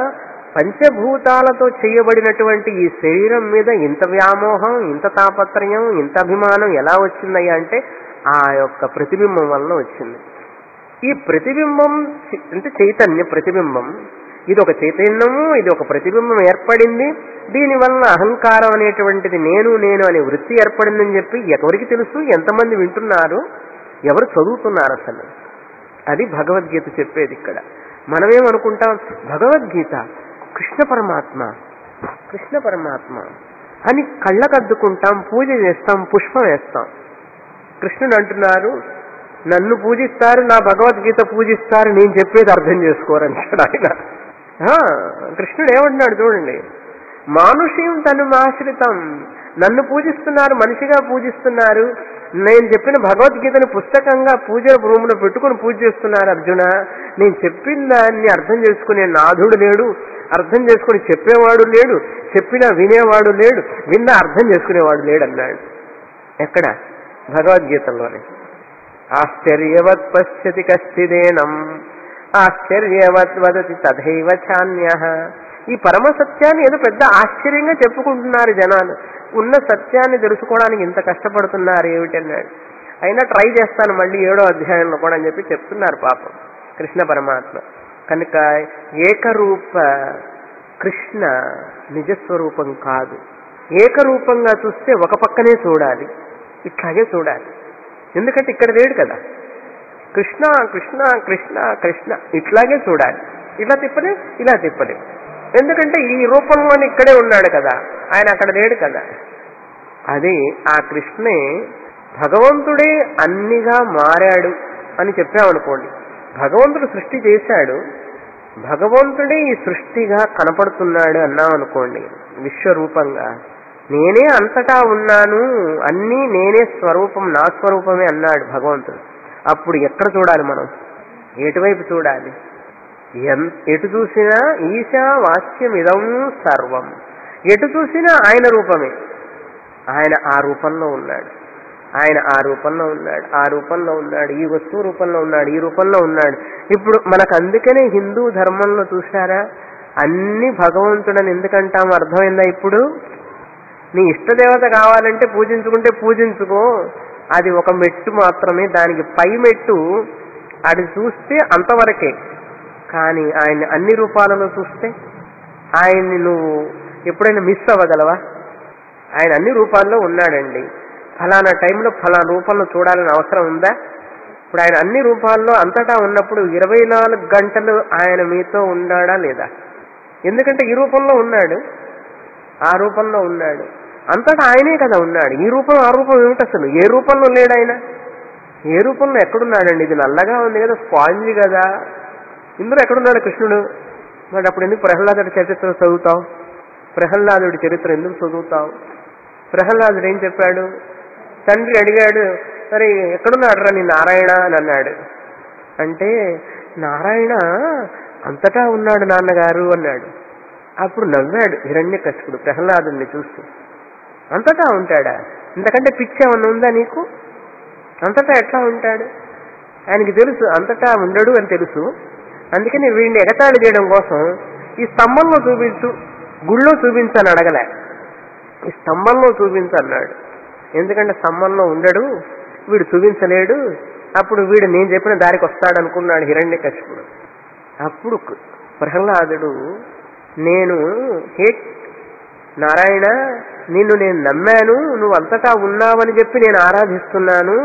పంచభూతాలతో చేయబడినటువంటి ఈ శరీరం మీద ఇంత వ్యామోహం ఇంత తాపత్రయం ఇంత అభిమానం ఎలా వచ్చిందయ్యా అంటే ఆ యొక్క ప్రతిబింబం వలన వచ్చింది ఈ ప్రతిబింబం చి- అంటే చైతన్య ప్రతిబింబం ఇది ఒక చైతన్యము ఇది ఒక ప్రతిబింబం ఏర్పడింది దీనివల్ల అహంకారం అనేటువంటిది నేను నేను అనే వృత్తి ఏర్పడిందని చెప్పి ఎవరికి తెలుసు ఎంతమంది వింటున్నారు ఎవరు చదువుతున్నారు అసలు అది భగవద్గీత చెప్పేది ఇక్కడ మనమేమనుకుంటాం భగవద్గీత కృష్ణ పరమాత్మ కృష్ణ పరమాత్మ అని కళ్ళకద్దుకుంటాం పూజ చేస్తాం పుష్పం వేస్తాం కృష్ణుడు అంటున్నారు నన్ను పూజిస్తారు నా భగవద్గీత పూజిస్తారు నేను చెప్పేది అర్థం చేసుకోరన్నాడు ఆయన ఆ, కృష్ణుడు ఏమంటున్నాడు చూడండి మానుష్యం తను ఆశ్రితం నన్ను పూజిస్తున్నారు మనిషిగా పూజిస్తున్నారు నేను చెప్పిన భగవద్గీతను పుస్తకంగా పూజ రూములో పెట్టుకుని పూజ చేస్తున్నారు అర్జున నేను చెప్పిన దాన్ని అర్థం చేసుకునే నాథుడు లేడు అర్థం చేసుకుని చెప్పేవాడు లేడు చెప్పినా వినేవాడు లేడు విన్నా అర్థం చేసుకునేవాడు లేడు అన్నాడు ఎక్కడ భగవద్గీతలోనే ఆశ్చర్యవత్ పశ్యతి కశ్చిదేనం ఆశ్చర్యవత్ వదతి తథైవ చాన్య ఈ పరమ సత్యాన్ని ఏదో పెద్ద ఆశ్చర్యంగా చెప్పుకుంటున్నారు జనాలు ఉన్న సత్యాన్ని తెలుసుకోవడానికి ఇంత కష్టపడుతున్నారు ఏమిటన్నాడు అయినా ట్రై చేస్తాను మళ్ళీ ఏడో అధ్యాయంలో కూడా అని చెప్పి చెప్తున్నారు పాపం కృష్ణ పరమాత్మ కనుక ఏకరూప కృష్ణ నిజస్వరూపం కాదు ఏకరూపంగా చూస్తే ఒక పక్కనే చూడాలి ఇట్లాగే చూడాలి ఎందుకంటే ఇక్కడ లేడు కదా కృష్ణ కృష్ణ కృష్ణ కృష్ణ ఇట్లాగే చూడాలి ఇలా తిప్పలే ఇలా తిప్పలే ఎందుకంటే ఈ రూపంలోని ఇక్కడే ఉన్నాడు కదా ఆయన అక్కడ లేడు కదా అది ఆ కృష్ణే భగవంతుడే అన్నిగా మారాడు అని చెప్పామనుకోండి భగవంతుడు సృష్టి చేశాడు భగవంతుడే ఈ సృష్టిగా కనపడుతున్నాడు అన్నామనుకోండి విశ్వరూపంగా నేనే అంతటా ఉన్నాను అన్నీ నేనే స్వరూపం నా స్వరూపమే అన్నాడు భగవంతుడు అప్పుడు ఎక్కడ చూడాలి మనం ఎటువైపు చూడాలి ఎన్- ఎటు చూసినా ఈశా వాక్యం ఇదం సర్వం ఎటు చూసినా ఆయన రూపమే ఆయన ఆ రూపంలో ఉన్నాడు ఆయన ఆ రూపంలో ఉన్నాడు ఆ రూపంలో ఉన్నాడు ఈ వస్తువు రూపంలో ఉన్నాడు ఈ రూపంలో ఉన్నాడు ఇప్పుడు మనకు అందుకనే హిందూ ధర్మంలో చూసారా అన్ని భగవంతుడని ఎందుకంటాం అర్థమైందా ఇప్పుడు నీ ఇష్టదేవత కావాలంటే పూజించుకుంటే పూజించుకో అది ఒక మెట్టు మాత్రమే దానికి పై మెట్టు అది చూస్తే అంతవరకే కానీ ఆయన అన్ని రూపాలలో చూస్తే ఆయన్ని నువ్వు ఎప్పుడైనా మిస్ అవ్వగలవా ఆయన అన్ని రూపాల్లో ఉన్నాడండి ఫలానా టైంలో ఫలానా రూపంలో చూడాలని అవసరం ఉందా ఇప్పుడు ఆయన అన్ని రూపాల్లో అంతటా ఉన్నప్పుడు ఇరవై నాలుగు గంటలు ఆయన మీతో ఉన్నాడా లేదా ఎందుకంటే ఈ రూపంలో ఉన్నాడు ఆ రూపంలో ఉన్నాడు అంతటా ఆయనే కదా ఉన్నాడు ఈ రూపం ఆ రూపం ఏమిటి అసలు ఏ రూపంలో లేడు ఆయన ఏ రూపంలో ఎక్కడున్నాడండి ఇది నల్లగా ఉంది కదా స్పాంజి కదా ఇందులో ఎక్కడున్నాడు కృష్ణుడు మరి అప్పుడు ఎందుకు ప్రహ్లాదుడి చరిత్ర చదువుతావు ప్రహ్లాదుడి చరిత్ర ఎందుకు చదువుతావు ప్రహ్లాదుడు ఏం చెప్పాడు తండ్రి అడిగాడు మరి ఎక్కడున్నాడు రా నీ నారాయణ అని అన్నాడు అంటే నారాయణ అంతటా ఉన్నాడు నాన్నగారు అన్నాడు అప్పుడు నవ్వాడు హిరణ్య కశిపుడు ప్రహ్లాదుని చూస్తూ అంతటా ఉంటాడా ఇంతకంటే పిచ్చి ఏమన్నా ఉందా నీకు అంతటా ఎట్లా ఉంటాడు ఆయనకి తెలుసు అంతటా ఉండడు అని తెలుసు అందుకని వీడిని ఎగతాళి చేయడం కోసం ఈ స్తంభంలో చూపించు గుళ్ళో చూపించని అడగలే ఈ స్తంభంలో చూపించన్నాడు ఎందుకంటే స్తంభంలో ఉండడు వీడు చూపించలేడు అప్పుడు వీడు నేను చెప్పిన దారికి వస్తాడు అనుకున్నాడు హిరణ్య కశిపుడు అప్పుడు ప్రహ్లాదుడు నేను హే నారాయణ నిన్ను నేను నమ్మాను నువ్వు అంతటా ఉన్నావని చెప్పి నేను ఆరాధిస్తున్నాను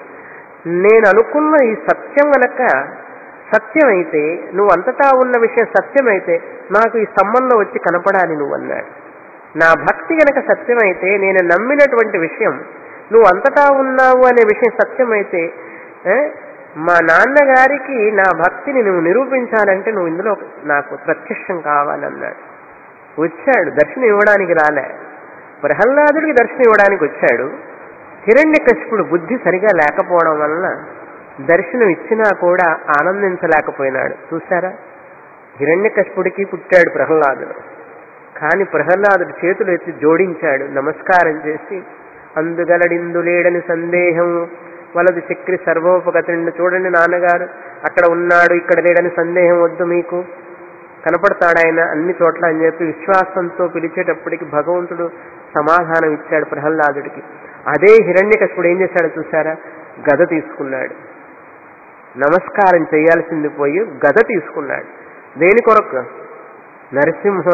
నేను అనుకున్న ఈ సత్యం గనక సత్యమైతే నువ్వు అంతటా ఉన్న విషయం సత్యమైతే నాకు ఈ స్తంభంలో వచ్చి కనపడాలి నువ్వు అన్నాడు నా భక్తి గనక సత్యమైతే నేను నమ్మినటువంటి విషయం నువ్వు అంతటా ఉన్నావు అనే విషయం సత్యమైతే ఏ, మా నాన్నగారికి నా భక్తిని నువ్వు నిరూపించాలంటే నువ్వు ఇందులో నాకు ప్రత్యక్షం కావాలన్నాడు వచ్చాడు దర్శనం ఇవ్వడానికి రాలే ప్రహ్లాదుడికి దర్శనం ఇవ్వడానికి వచ్చాడు హిరణ్య కశిపుడు బుద్ధి సరిగా లేకపోవడం వలన దర్శనం ఇచ్చినా కూడా ఆనందించలేకపోయినాడు చూసారా హిరణ్య కశిపుడికి పుట్టాడు ప్రహ్లాదుడు కాని ప్రహ్లాదుడు చేతులు ఎత్తి జోడించాడు నమస్కారం చేసి అందుగలడిందు లేడని సందేహం వలది చక్రి సర్వోపగతుడిని చూడండి నాన్నగారు అక్కడ ఉన్నాడు ఇక్కడ లేడని సందేహం వద్దు మీకు కనపడతాడు ఆయన అన్ని చోట్ల అని చెప్పి విశ్వాసంతో పిలిచేటప్పటికి భగవంతుడు సమాధానం ఇచ్చాడు ప్రహ్లాదుడికి అదే హిరణ్యకశిపుడు ఏం చేశాడు చూసారా గద తీసుకున్నాడు నమస్కారం చేయాల్సింది పోయి గద తీసుకున్నాడు దేని కొరకు నరసింహ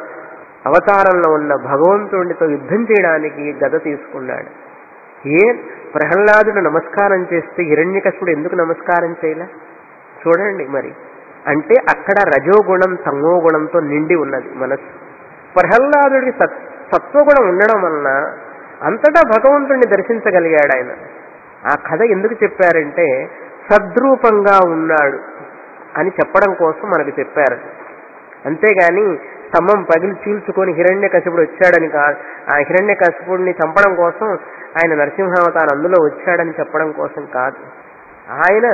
అవతారంలో ఉన్న భగవంతుడితో యుద్ధం చేయడానికి గద తీసుకున్నాడు ఏ ప్రహ్లాదుడు నమస్కారం చేస్తే హిరణ్యకశిపుడు ఎందుకు నమస్కారం చేయలే చూడండి మరి అంటే అక్కడ రజోగుణం తమోగుణంతో నిండి ఉన్నది మనస్సు ప్రహ్లాదుడికి సత్ సత్వగుణం ఉండడం వలన అంతటా భగవంతుడిని దర్శించగలిగాడు ఆయన ఆ కథ ఎందుకు చెప్పారంటే సద్రూపంగా ఉన్నాడు అని చెప్పడం కోసం మనకు చెప్పారు అంతేగాని స్తంభం పగిలి చీల్చుకొని హిరణ్య కశిపుడు వచ్చాడని కాదు ఆ హిరణ్య కశిపుడిని చంపడం కోసం ఆయన నరసింహావతారం అందులో వచ్చాడని చెప్పడం కోసం కాదు ఆయన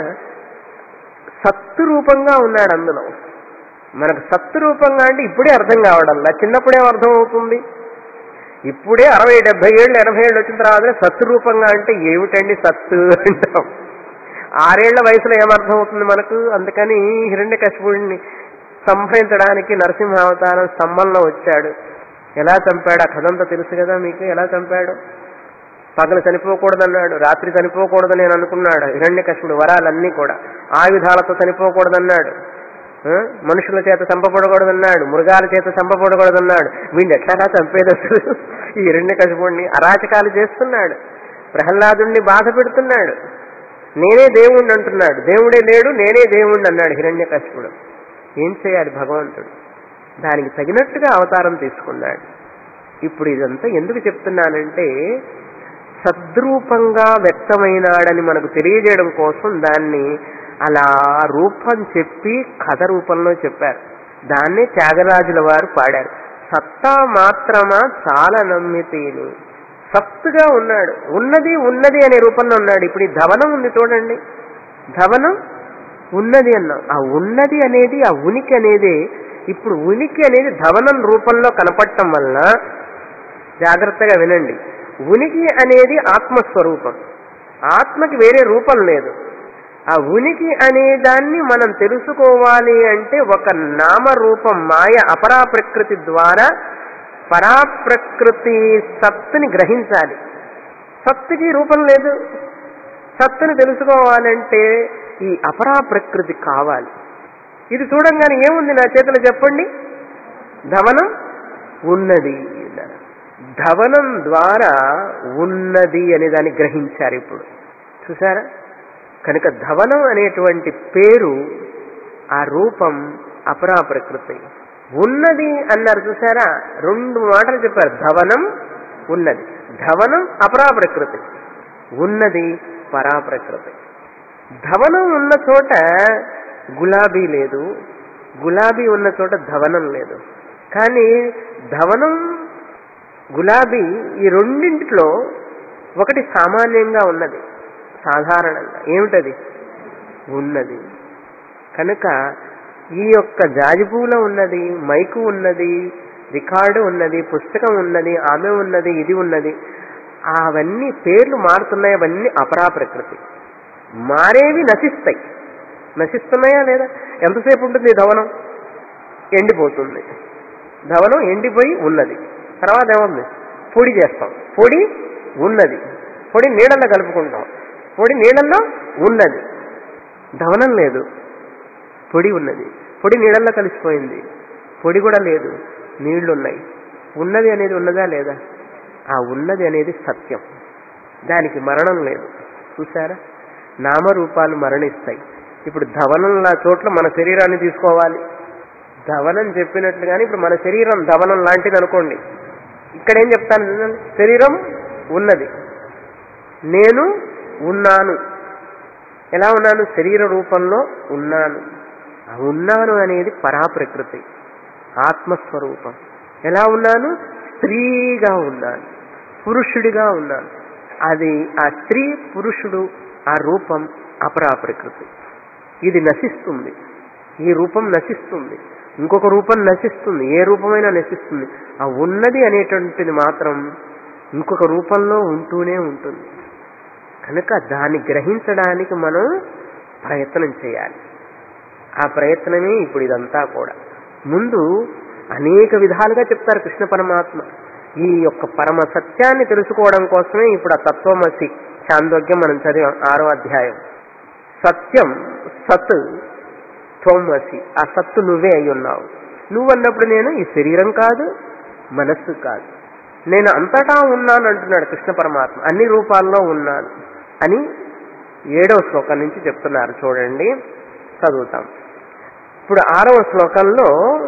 సత్తు రూపంగా ఉన్నాడు అందులో మనకు సత్తు రూపంగా అంటే ఇప్పుడే అర్థం కావడంలా చిన్నప్పుడే అర్థం అవుతుంది ఇప్పుడే అరవై డెబ్బై ఏళ్ళు ఎనభై ఏళ్ళు వచ్చిన తర్వాత సత్తు రూపంగా అంటే ఏమిటండి సత్తు అంటాం ఆరేళ్ల వయసులో ఏమర్థం అవుతుంది మనకు అందుకని హిరణ్య కశిపుడిని సంహరించడానికి నరసింహావతారం స్తంభంలో వచ్చాడు ఎలా చంపాడు ఆ కథంతా తెలుసు కదా మీకు ఎలా చంపాడు పగలు చనిపోకూడదన్నాడు రాత్రి చనిపోకూడదు నేను అనుకున్నాడు హిరణ్య కశిపుడు వరాలన్నీ కూడా ఆయుధాలతో చనిపోకూడదన్నాడు ఆ? మనుషుల చేత చంపబడకూడదన్నాడు మృగాల చేత చంపబడకూడదన్నాడు వీడిని ఎట్లా చంపేది అసలు ఈ హిరణ్య కశిపుడిని అరాచకాలు చేస్తున్నాడు ప్రహ్లాదుణ్ణి బాధ పెడుతున్నాడు నేనే దేవుణ్ణి అంటున్నాడు దేవుడే లేడు నేనే దేవుణ్ణి అన్నాడు హిరణ్య కశిపుడు ఏం చేయాలి భగవంతుడు దానికి తగినట్టుగా అవతారం తీసుకున్నాడు ఇప్పుడు ఇదంతా ఎందుకు చెప్తున్నానంటే సద్రూపంగా వ్యక్తమైనాడని మనకు తెలియజేయడం కోసం దాన్ని అలా రూపం చెప్పి కథ రూపంలో చెప్పారు దాన్నే త్యాగరాజుల వారు పాడారు సత్తా మాత్రమా చాలా నమ్మితేను సత్తుగా ఉన్నాడు ఉన్నది ఉన్నది అనే రూపంలో ఉన్నాడు ఇప్పుడు ఈ ధవనం ఉంది చూడండి ధవనం ఉన్నది అన్నాం ఆ ఉన్నది అనేది ఆ ఉనికి అనేది ఇప్పుడు ఉనికి అనేది ధవనం రూపంలో కనపడటం వలన జాగ్రత్తగా వినండి ఉనికి అనేది ఆత్మస్వరూపం ఆత్మకి వేరే రూపం లేదు ఆ ఉనికి అనే దాన్ని మనం తెలుసుకోవాలి అంటే ఒక నామరూపం మాయ అపరా ప్రకృతి ద్వారా పరాప్రకృతి సత్తుని గ్రహించాలి సత్తుకి రూపం లేదు సత్తుని తెలుసుకోవాలంటే ఈ అపరా ప్రకృతి కావాలి ఇది చూడంగానే ఏముంది నా చేతిలో చెప్పండి ధవనం ఉన్నది అన్నారు. ధవనం ద్వారా ఉన్నది అనే దాన్ని గ్రహించారు ఇప్పుడు చూసారా కనుక ధవనం అనేటువంటి పేరు ఆ రూపం అపరా ప్రకృతి ఉన్నది అన్నారు చూసారా రెండు మాటలు చెప్పారు ధవనం ఉన్నది ధవనం అపరా ప్రకృతి ఉన్నది పరా ప్రకృతి ధవనం ఉన్న చోట గులాబీ లేదు గులాబీ ఉన్న చోట ధవనం లేదు కానీ ధవనం గులాబీ ఈ రెండింటిలో ఒకటి సామాన్యంగా ఉన్నది సాధారణంగా ఏమిటది ఉన్నది కనుక ఈ యొక్క జాజిపూల ఉన్నది మైకు ఉన్నది రికార్డు ఉన్నది పుస్తకం ఉన్నది ఆమె ఉన్నది ఇది ఉన్నది అవన్నీ పేర్లు మారుతున్నాయి అవన్నీ అపరా ప్రకృతి మారేవి నశిస్తాయి నశిస్తున్నాయా లేదా ఎంతసేపు ఉంటుంది ఈ ధవనం ఎండిపోతుంది ధవనం ఎండిపోయి ఉన్నది తర్వాత ఏముంది పొడి చేస్తాం పొడి ఉన్నది పొడి నీళ్ళల్లో కలుపుకుంటాం పొడి నీళ్ళల్లో ఉన్నది ధవనం లేదు పొడి ఉన్నది పొడి నీళ్ళల్లో కలిసిపోయింది పొడి కూడా లేదు నీళ్లు ఉన్నాయి ఉన్నది అనేది ఉన్నదా లేదా ఆ ఉన్నది అనేది సత్యం దానికి మరణం లేదు చూసారా నామరూపాలు మరణిస్తాయి ఇప్పుడు ధవనంలా చోట్ల మన శరీరాన్ని తీసుకోవాలి ధవనం చెప్పినట్లుగానే ఇప్పుడు మన శరీరం ధవనం లాంటిది అనుకోండి ఇక్కడ ఏం చెప్తాను చూడండి. శరీరం ఉన్నది నేను ఉన్నాను ఎలా ఉన్నాను శరీర రూపంలో ఉన్నాను ఆ ఉన్నాను అనేది పరాప్రకృతి ఆత్మస్వరూపం ఎలా ఉన్నాను స్త్రీగా ఉన్నాను పురుషుడిగా ఉన్నాను అది ఆ స్త్రీ పురుషుడు ఆ రూపం అపరా ప్రకృతి ఇది నశిస్తుంది ఈ రూపం నశిస్తుంది ఇంకొక రూపం నశిస్తుంది ఏ రూపమైనా నశిస్తుంది ఆ ఉన్నది అనేటువంటిది మాత్రం ఇంకొక రూపంలో ఉంటూనే ఉంటుంది కనుక దాన్ని గ్రహించడానికి మనం ప్రయత్నం చేయాలి ఆ ప్రయత్నమే ఇప్పుడు ఇదంతా కూడా ముందు అనేక విధాలుగా చెప్తారు కృష్ణ పరమాత్మ ఈ యొక్క పరమ సత్యాన్ని తెలుసుకోవడం కోసమే ఇప్పుడు ఆ తత్వమసి చాందోగ్యం మనం చదివాం ఆరో అధ్యాయం సత్యం సత్ త్వమసి ఆ సత్తు నువ్వే అయి ఉన్నావు నువ్వు అన్నప్పుడు నేను ఈ శరీరం కాదు మనస్సు కాదు నేను అంతటా ఉన్నాను అంటున్నాడు కృష్ణ పరమాత్మ అన్ని రూపాల్లో ఉన్నాను అని ఏడవ శ్లోకం నుంచి చెప్తున్నారు చూడండి చదువుతాం ఇప్పుడు ఆరవ శ్లోకంలో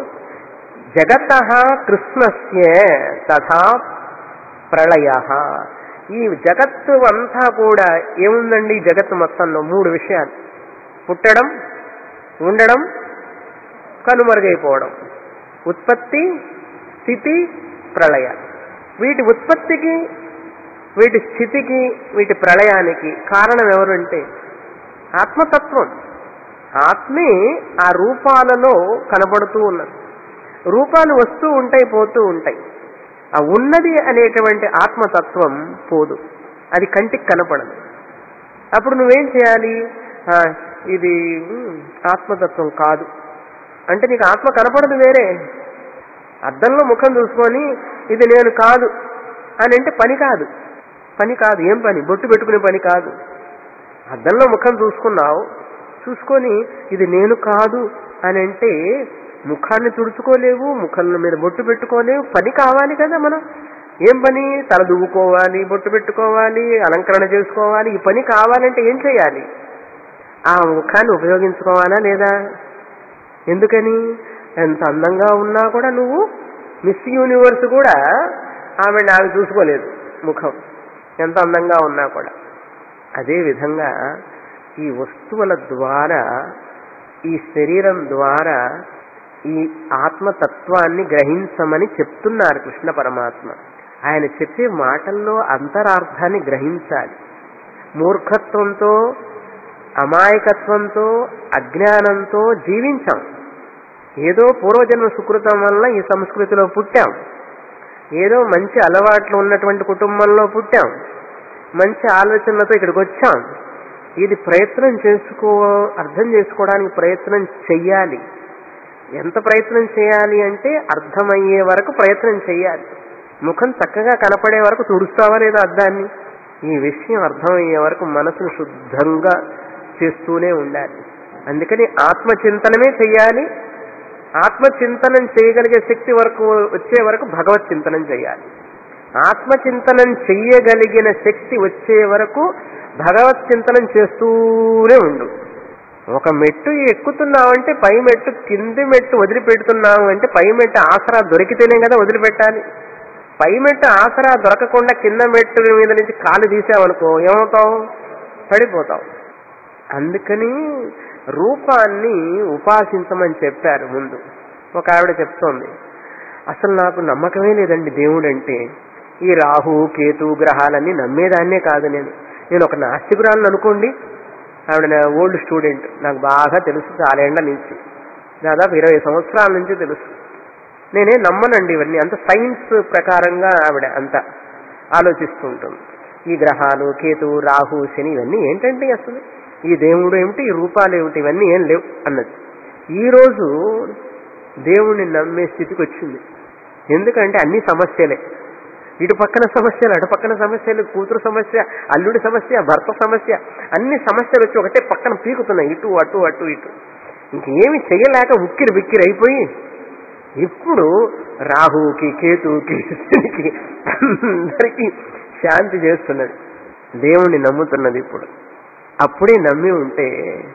జగత కృష్ణస్య తథా ప్రళయ ఈ జగత్తు అంతా కూడా ఏముందండి ఈ జగత్తు మొత్తంలో మూడు విషయాలు పుట్టడం ఉండడం కనుమరుగైపోవడం ఉత్పత్తి స్థితి ప్రళయ వీటి ఉత్పత్తికి వీటి స్థితికి వీటి ప్రళయానికి కారణం ఎవరంటే ఆత్మతత్వం ఆత్మే ఆ రూపాలలో కనబడుతూ ఉన్నది రూపాలు వస్తూ ఉంటాయి పోతూ ఉంటాయి ఆ ఉన్నది అనేటువంటి ఆత్మతత్వం పోదు అది కంటికి కనపడదు అప్పుడు నువ్వేం చేయాలి ఆ, ఇది ఉమ్, ఆత్మతత్వం కాదు అంటే నీకు ఆత్మ కనపడదు వేరే అద్దంలో ముఖం చూసుకొని ఇది నేను కాదు అని అంటే పని కాదు పని కాదు ఏం పని బొట్టు పెట్టుకునే పని కాదు అద్దంలో ముఖం చూసుకున్నావు చూసుకొని ఇది నేను కాదు అని అంటే ముఖాన్ని తుడుచుకోలేవు ముఖంలో మీద బొట్టు పెట్టుకోలేవు పని కావాలి కదా మనం ఏం పని తల దువ్వుకోవాలి బొట్టు పెట్టుకోవాలి అలంకరణ చేసుకోవాలి ఈ పని కావాలంటే ఏం చేయాలి ఆ ముఖాన్ని ఉపయోగించుకోవాలా లేదా ఎందుకని ఎంత అందంగా ఉన్నా కూడా నువ్వు మిస్ యూనివర్స్ కూడా ఆమె నాకు చూసుకోలేదు ముఖం ఎంత అందంగా ఉన్నా కూడా అదే విధంగా ఈ వస్తువుల ద్వారా ఈ శరీరం ద్వారా ఈ ఆత్మతత్వాన్ని గ్రహించమని చెప్తున్నారు కృష్ణ పరమాత్మ ఆయన చెప్పే మాటల్లో అంతరార్థాన్ని గ్రహించాలి మూర్ఖత్వంతో అమాయకత్వంతో అజ్ఞానంతో జీవించాం ఏదో పూర్వజన్మ సుకృతం వల్ల ఈ సంస్కృతిలో పుట్టాం ఏదో మంచి అలవాట్లు ఉన్నటువంటి కుటుంబంలో పుట్టాం మంచి ఆలోచనలతో ఇక్కడికి వచ్చాం ఇది ప్రయత్నం చేసుకో అర్థం చేసుకోవడానికి ప్రయత్నం చెయ్యాలి ఎంత ప్రయత్నం చేయాలి అంటే అర్థమయ్యే వరకు ప్రయత్నం చేయాలి ముఖం చక్కగా కనపడే వరకు తుడుస్తావా లేదా అద్దాన్ని ఈ విషయం అర్థమయ్యే వరకు మనసును శుద్ధంగా చేస్తూనే ఉండాలి అందుకని ఆత్మచింతనమే చెయ్యాలి ఆత్మచింతనం చేయగలిగే శక్తి వరకు వచ్చే వరకు భగవత్ చింతనం చేయాలి ఆత్మచింతనం చెయ్యగలిగిన శక్తి వచ్చే వరకు భగవత్ చింతనం చేస్తూనే ఉండు ఒక మెట్టు ఎక్కుతున్నావంటే పై మెట్టు కింది మెట్టు వదిలిపెడుతున్నావు అంటే పై మెట్టు ఆసరా దొరికితేనే కదా వదిలిపెట్టాలి పై మెట్టు ఆసరా దొరకకుండా కింద మెట్టు మీద నుంచి కాలు తీసావనుకో ఏమవుతావు పడిపోతావు అందుకని రూపాన్ని ఉపాసించమని చెప్పారు ముందు ఒక ఆవిడ చెప్తోంది అసలు నాకు నమ్మకమే లేదండి దేవుడు అంటే ఈ రాహు కేతు గ్రహాలన్నీ నమ్మేదాన్నే కాదు నేను నేను ఒక నాస్తికురాలను అనుకోండి ఆవిడ నా ఓల్డ్ స్టూడెంట్ నాకు బాగా తెలుసు చాలేండ్ల నుంచి దాదాపు ఇరవై సంవత్సరాల నుంచి తెలుసు నేనే నమ్మనండి ఇవన్నీ అంత సైన్స్ ప్రకారంగా ఆవిడ అంత ఆలోచిస్తూ ఉంటుంది ఈ గ్రహాలు కేతు రాహు శని ఇవన్నీ ఏంటంటే అసలు ఈ దేవుడు ఏమిటి ఈ రూపాలు ఏమిటి ఇవన్నీ ఏం లేవు అన్నది ఈ రోజు దేవుణ్ణి నమ్మే స్థితికి వచ్చింది ఎందుకంటే అన్ని సమస్యలే ఇటు పక్కన సమస్యలు అటు పక్కన సమస్యలు కూతురు సమస్య అల్లుడి సమస్య భర్త సమస్య అన్ని సమస్యలు వచ్చి ఒకటే పక్కన పీకుతున్నాయి ఇటు అటు అటు ఇటు ఇంకేమి చెయ్యలేక ఉక్కిరి బిక్కిరి అయిపోయి ఇప్పుడు రాహుకి కేతువుకి శనికి అందరికీ శాంతి చేస్తున్నది దేవుణ్ణి నమ్ముతున్నది ఇప్పుడు అప్పుడే నమ్మి ఉంటే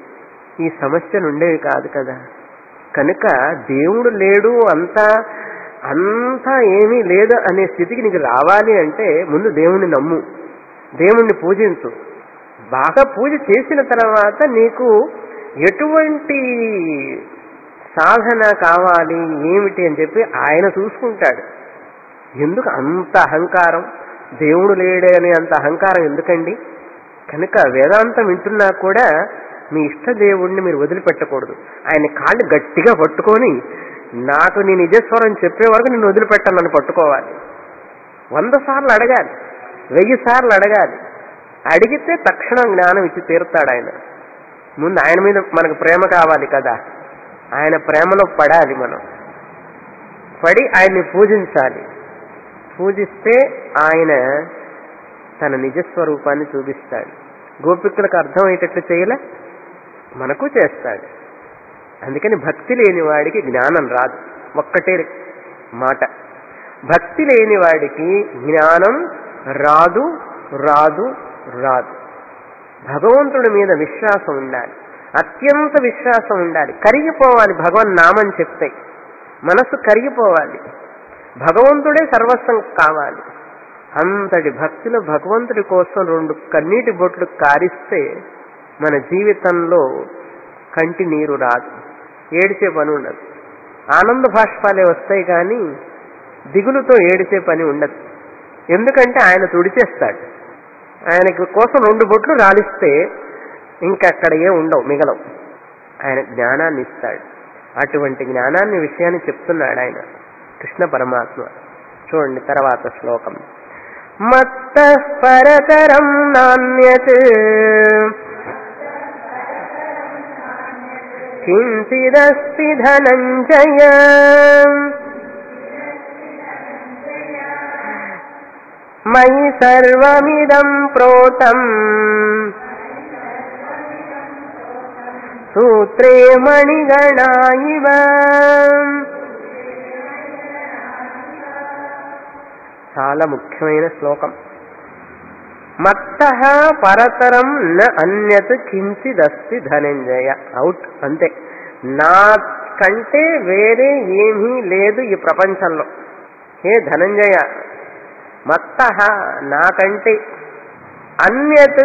ఈ సమస్యలు ఉండేవి కాదు కదా కనుక దేవుడు లేడు అంతా అంతా ఏమీ లేదు అనే స్థితికి నీకు రావాలి అంటే ముందు దేవుణ్ణి నమ్ము దేవుణ్ణి పూజించు బాగా పూజ చేసిన తర్వాత నీకు ఎటువంటి సాధన కావాలి ఏమిటి అని చెప్పి ఆయన చూసుకుంటాడు ఎందుకు అంత అహంకారం దేవుడు లేడే అనే అంత అహంకారం ఎందుకండి కనుక వేదాంతం వింటున్నా కూడా మీ ఇష్ట దేవుణ్ణి మీరు వదిలిపెట్టకూడదు ఆయన కాళ్ళు గట్టిగా పట్టుకొని నాకు నీ నిజస్వరం చెప్పే వరకు నిన్ను వదిలిపెట్టాను నన్ను పట్టుకోవాలి వంద సార్లు అడగాలి వెయ్యి సార్లు అడగాలి అడిగితే తక్షణం జ్ఞానం ఇచ్చి తీరుతాడు ఆయన ముందు ఆయన మీద మనకు ప్రేమ కావాలి కదా ఆయన ప్రేమలో పడాలి మనం పడి ఆయన్ని పూజించాలి పూజిస్తే ఆయన తన నిజస్వరూపాన్ని చూపిస్తాడు గోపికులకు అర్థమయ్యేటట్లు చేయలే మనకు చేస్తాడు అందుకని భక్తి లేని వాడికి జ్ఞానం రాదు ఒక్కటే మాట భక్తి లేని వాడికి జ్ఞానం రాదు రాదు రాదు భగవంతుడి మీద విశ్వాసం ఉండాలి అత్యంత విశ్వాసం ఉండాలి కరిగిపోవాలి భగవన్ నామం చెప్తే మనసు కరిగిపోవాలి భగవంతుడే సర్వస్వం కావాలి అంతటి భక్తిలో భగవంతుడి కోసం రెండు కన్నీటి బొట్లు కారిస్తే మన జీవితంలో కంటి నీరు రాదు ఏడిచే పని ఉండదు ఆనంద భాష్పాలే వస్తాయి కానీ దిగులుతో ఏడిచే పని ఉండదు ఎందుకంటే ఆయన తుడిచేస్తాడు ఆయనకి కోసం రెండు బొట్లు రాలిస్తే ఇంకక్కడ ఏ ఉండవు మిగలవు ఆయన జ్ఞానాన్ని ఇస్తాడు అటువంటి జ్ఞానాన్ని విషయాన్ని చెప్తున్నాడు ఆయన కృష్ణ పరమాత్మ చూడండి తర్వాత శ్లోకం మత్త పరతరం నాణ్యత్ కించిదస్తి ధనంజయ మయి సర్వమిదం ప్రోతం సూత్రే మణిగణా ఇవ చాలా ముఖ్యమైన శ్లోకం మత్త పరతరం న అన్యత్ కించిదస్తి ధనంజయ అవుట్ అంతే నా కంటే వేరే ఏమీ లేదు ఈ ప్రపంచంలో హే ధనంజయ మత్త నాకంటే అన్యత్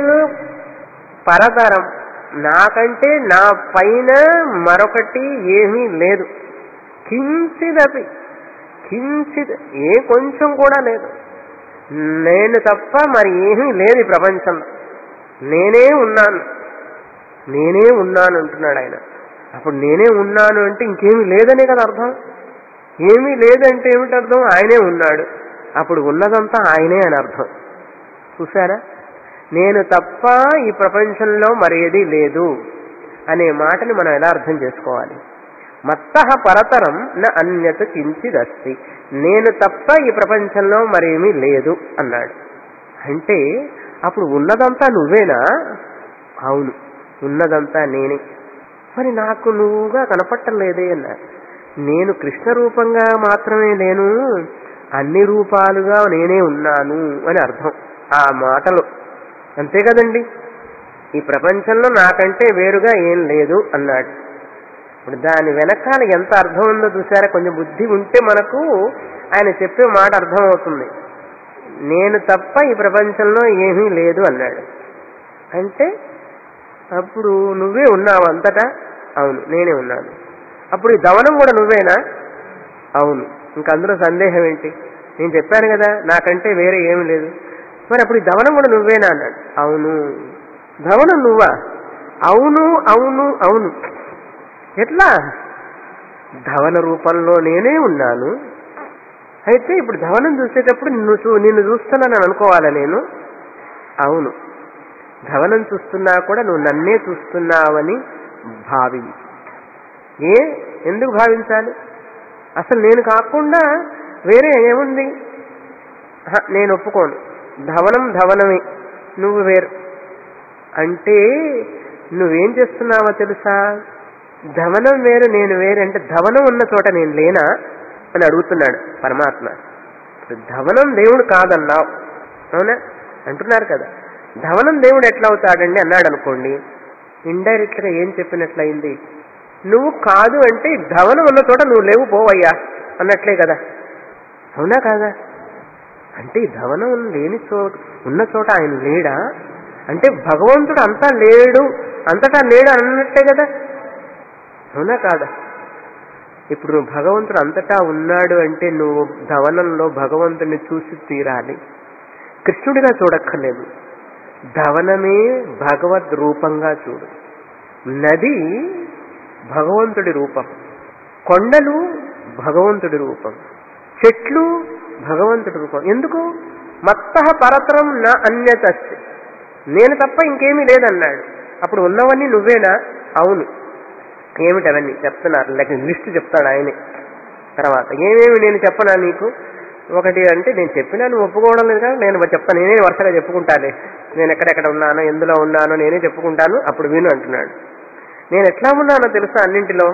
పరతరం నాకంటే నా పైన మరొకటి ఏమీ లేదు కించిదపి కించిత్ ఏ కొంచెం కూడా లేదు నేను తప్ప మరి ఏమీ లేదు ఈ ప్రపంచంలో నేనే ఉన్నాను నేనే ఉన్నాను అంటున్నాడు ఆయన అప్పుడు నేనే ఉన్నాను అంటే ఇంకేమీ లేదనే కదా అర్థం ఏమీ లేదంటే ఏమిటి అర్థం ఆయనే ఉన్నాడు అప్పుడు ఉన్నదంతా ఆయనే అని అర్థం చూసారా నేను తప్ప ఈ ప్రపంచంలో మరేది లేదు అనే మాటని మనం ఎలా అర్థం చేసుకోవాలి మత్త పరతరం న అన్యత కించిదస్తి నేను తప్ప ఈ ప్రపంచంలో మరేమీ లేదు అన్నాడు అంటే అప్పుడు ఉన్నదంతా నువ్వేనా అవును ఉన్నదంతా నేనే మరి నాకు నువ్వుగా కనపట్టలేదే అన్నాడు నేను కృష్ణ రూపంగా మాత్రమే లేను అన్ని రూపాలుగా నేనే ఉన్నాను అని అర్థం ఆ మాటలో అంతే కదండి ఈ ప్రపంచంలో నాకంటే వేరుగా ఏం లేదు అన్నాడు ఇప్పుడు దాని వెనకాల ఎంత అర్థం ఉందో చూసారా కొంచెం బుద్ధి ఉంటే మనకు ఆయన చెప్పే మాట అర్థం అవుతుంది నేను తప్ప ఈ ప్రపంచంలో ఏమీ లేదు అన్నాడు అంటే అప్పుడు నువ్వే ఉన్నావు అంతటా అవును నేనే ఉన్నాను అప్పుడు ఈ దవనం కూడా నువ్వేనా అవును ఇంక అందులో సందేహం ఏంటి నేను చెప్పాను కదా నాకంటే వేరే ఏమీ లేదు మరి అప్పుడు ఈ దవనం కూడా నువ్వేనా అన్నాడు అవును ధవనం నువ్వా అవును అవును అవును ఎట్లా ధవన రూపంలో నేనే ఉన్నాను అయితే ఇప్పుడు ధవనం చూసేటప్పుడు నిన్ను చూ నిన్ను చూస్తున్నానని అనుకోవాలా నేను అవును ధవనం చూస్తున్నా కూడా నువ్వు నన్నే చూస్తున్నావని భావించు ఏ ఎందుకు భావించాలి అసలు నేను కాకుండా వేరే ఏముంది ఆహా, నేను ఒప్పుకోను ధవనం ధవనమే నువ్వు వేరు అంటే నువ్వేం చేస్తున్నావో తెలుసా ధవనం వేరు నేను వేరు అంటే ధవనం ఉన్న చోట నేను లేనా అని అడుగుతున్నాడు పరమాత్మ ఇప్పుడు ధవనం దేవుడు కాదన్నావు అవునా అంటున్నారు కదా ధవనం దేవుడు ఎట్లా అవుతాడండి అన్నాడు అనుకోండి ఇండైరెక్ట్ గా ఏం చెప్పినట్లయింది నువ్వు కాదు అంటే ధవనం ఉన్న చోట నువ్వు లేవు పోవయ్యా అన్నట్లే కదా అవునా కాదా అంటే ఈ ధవనం లేని చోట ఉన్న చోట ఆయన లేడా అంటే భగవంతుడు అంతా లేడు అంతటా లేడు అన్నట్టే కదా అవునా కాదా ఇప్పుడు నువ్వు భగవంతుడు అంతటా ఉన్నాడు అంటే నువ్వు ధవనంలో భగవంతుని చూసి తీరాలి కృష్ణుడిగా చూడక్కర్లేదు ధవనమే భగవద్ రూపంగా చూడు నది భగవంతుడి రూపం కొండలు భగవంతుడి రూపం చెట్లు భగవంతుడి రూపం ఎందుకు మత్త పరతరం నా అన్యతస్తి నేను తప్ప ఇంకేమీ లేదన్నాడు అప్పుడు ఉన్నవన్నీ నువ్వేనా అవును ఏమిటి అవన్నీ చెప్తున్నారు లేక లిస్ట్ చెప్తాడు ఆయనే తర్వాత ఏమేమి నేను చెప్పనా నీకు ఒకటి అంటే నేను చెప్పినా నువ్వు ఒప్పుకోవడం లేదు కదా నేను చెప్తాను నేనే వరుసగా చెప్పుకుంటానే నేను ఎక్కడెక్కడ ఉన్నానో ఎందులో ఉన్నానో నేనే చెప్పుకుంటాను అప్పుడు విను అంటున్నాడు నేను ఎట్లా ఉన్నానో తెలుసా అన్నింటిలో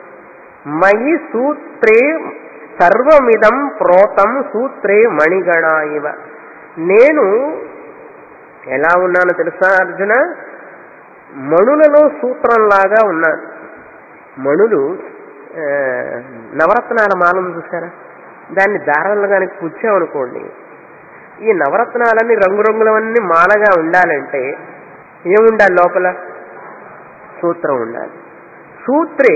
మయి సూత్రే సర్వమిదం ప్రోతం సూత్రే మణిగణ ఇవ నేను ఎలా ఉన్నానో తెలుసా అర్జున మణులలో సూత్రంలాగా ఉన్నాను మణులు ఆ, నవరత్నాల మాలను చూసారా దాన్ని దారాలు కానీ కూర్చామనుకోండి ఈ నవరత్నాలన్నీ రంగురంగులవన్నీ మాలగా ఉండాలంటే ఏముండాలి లోపల సూత్రం ఉండాలి సూత్రే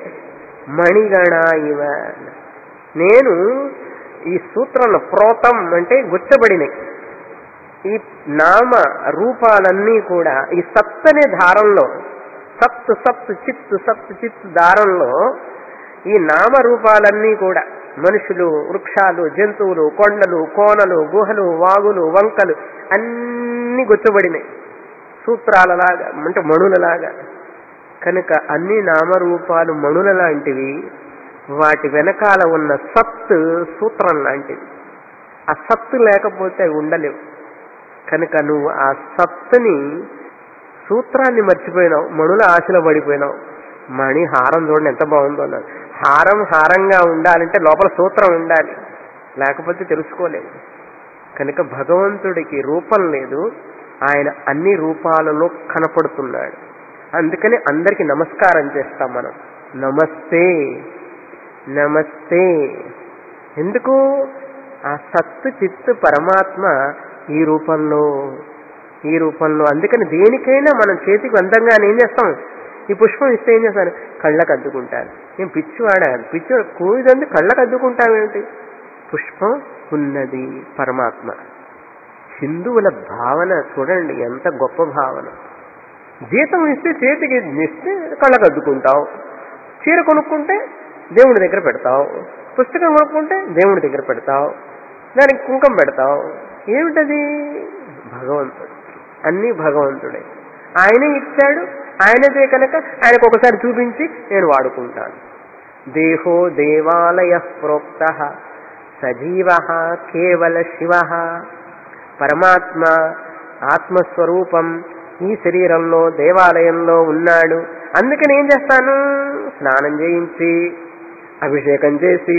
మణిగణ ఇవ నేను ఈ సూత్రంలో ప్రోతం అంటే గుచ్చబడినాయి ఈ నామ రూపాలన్నీ కూడా ఈ సత్ అనే దారంలో సత్ సత్ చిత్ సత్ చిత్ దారంలో ఈ నామరూపాలన్నీ కూడా మనుషులు వృక్షాలు జంతువులు కొండలు కోనలు గుహలు వాగులు వంకలు అన్నీ గుచ్చబడినాయి సూత్రాలలాగా అంటే మణులలాగా కనుక అన్ని నామరూపాలు మణుల లాంటివి వాటి వెనకాల ఉన్న సత్ సూత్రం లాంటివి ఆ సత్తు లేకపోతే అవి ఉండలేవు కనుక నువ్వు ఆ సత్తుని సూత్రాన్ని మర్చిపోయినావు మణుల ఆశలో పడిపోయినావు మణి హారం చూడండి ఎంత బాగుందో అన్నారు హారం హారంగా ఉండాలంటే లోపల సూత్రం ఉండాలి లేకపోతే తెలుసుకోలేదు కనుక భగవంతుడికి రూపం లేదు ఆయన అన్ని రూపాలలో కనపడుతున్నాడు అందుకని అందరికి నమస్కారం చేస్తాం మనం నమస్తే నమస్తే ఎందుకు ఆ సత్తు చిత్తు పరమాత్మ ఈ రూపంలో ఈ రూపంలో అందుకని దేనికైనా మనం చేతికి అందంగా ఏం చేస్తాం ఈ పుష్పం ఇస్తే ఏం చేస్తాను కళ్ళకు అద్దుకుంటాను నేను పిచ్చివాడాను పిచ్చి కూదంది కళ్ళకు అద్దుకుంటావేమిటి పుష్పం ఉన్నది పరమాత్మ హిందువుల భావన చూడండి ఎంత గొప్ప భావన జీతం ఇస్తే చేతికి ఇస్తే కళ్ళకు అద్దుకుంటావు చీర కొనుక్కుంటే దేవుడి దగ్గర పెడతావు పుస్తకం కొనుక్కుంటే దేవుడి దగ్గర పెడతావు దానికి కుంకం పెడతావు ఏమిటది భగవంతుడు అన్నీ భగవంతుడే ఆయనే ఇచ్చాడు ఆయనదే కనుక ఆయనకు ఒకసారి చూపించి నేను వాడుకుంటాను దేహో దేవాలయ ప్రోక్త సజీవ కేవల శివ పరమాత్మ ఆత్మస్వరూపం ఈ శరీరంలో దేవాలయంలో ఉన్నాడు అందుకని ఏం చేస్తాను స్నానం చేయించి అభిషేకం చేసి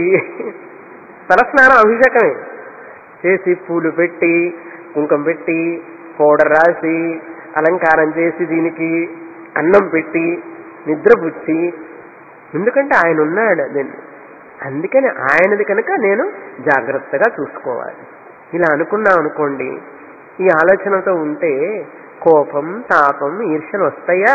తలస్నానం అభిషేకమే చేసి పూలు పెట్టి కుంకం పెట్టి పౌడర్ రాసి అలంకారం చేసి దీనికి అన్నం పెట్టి నిద్రపుచ్చి ఎందుకంటే ఆయన ఉన్నాడు దీన్ని అందుకని ఆయనది కనుక నేను జాగ్రత్తగా చూసుకోవాలి ఇలా అనుకున్నాం అనుకోండి ఈ ఆలోచనతో ఉంటే కోపం తాపం ఈర్ష్యలు వస్తాయా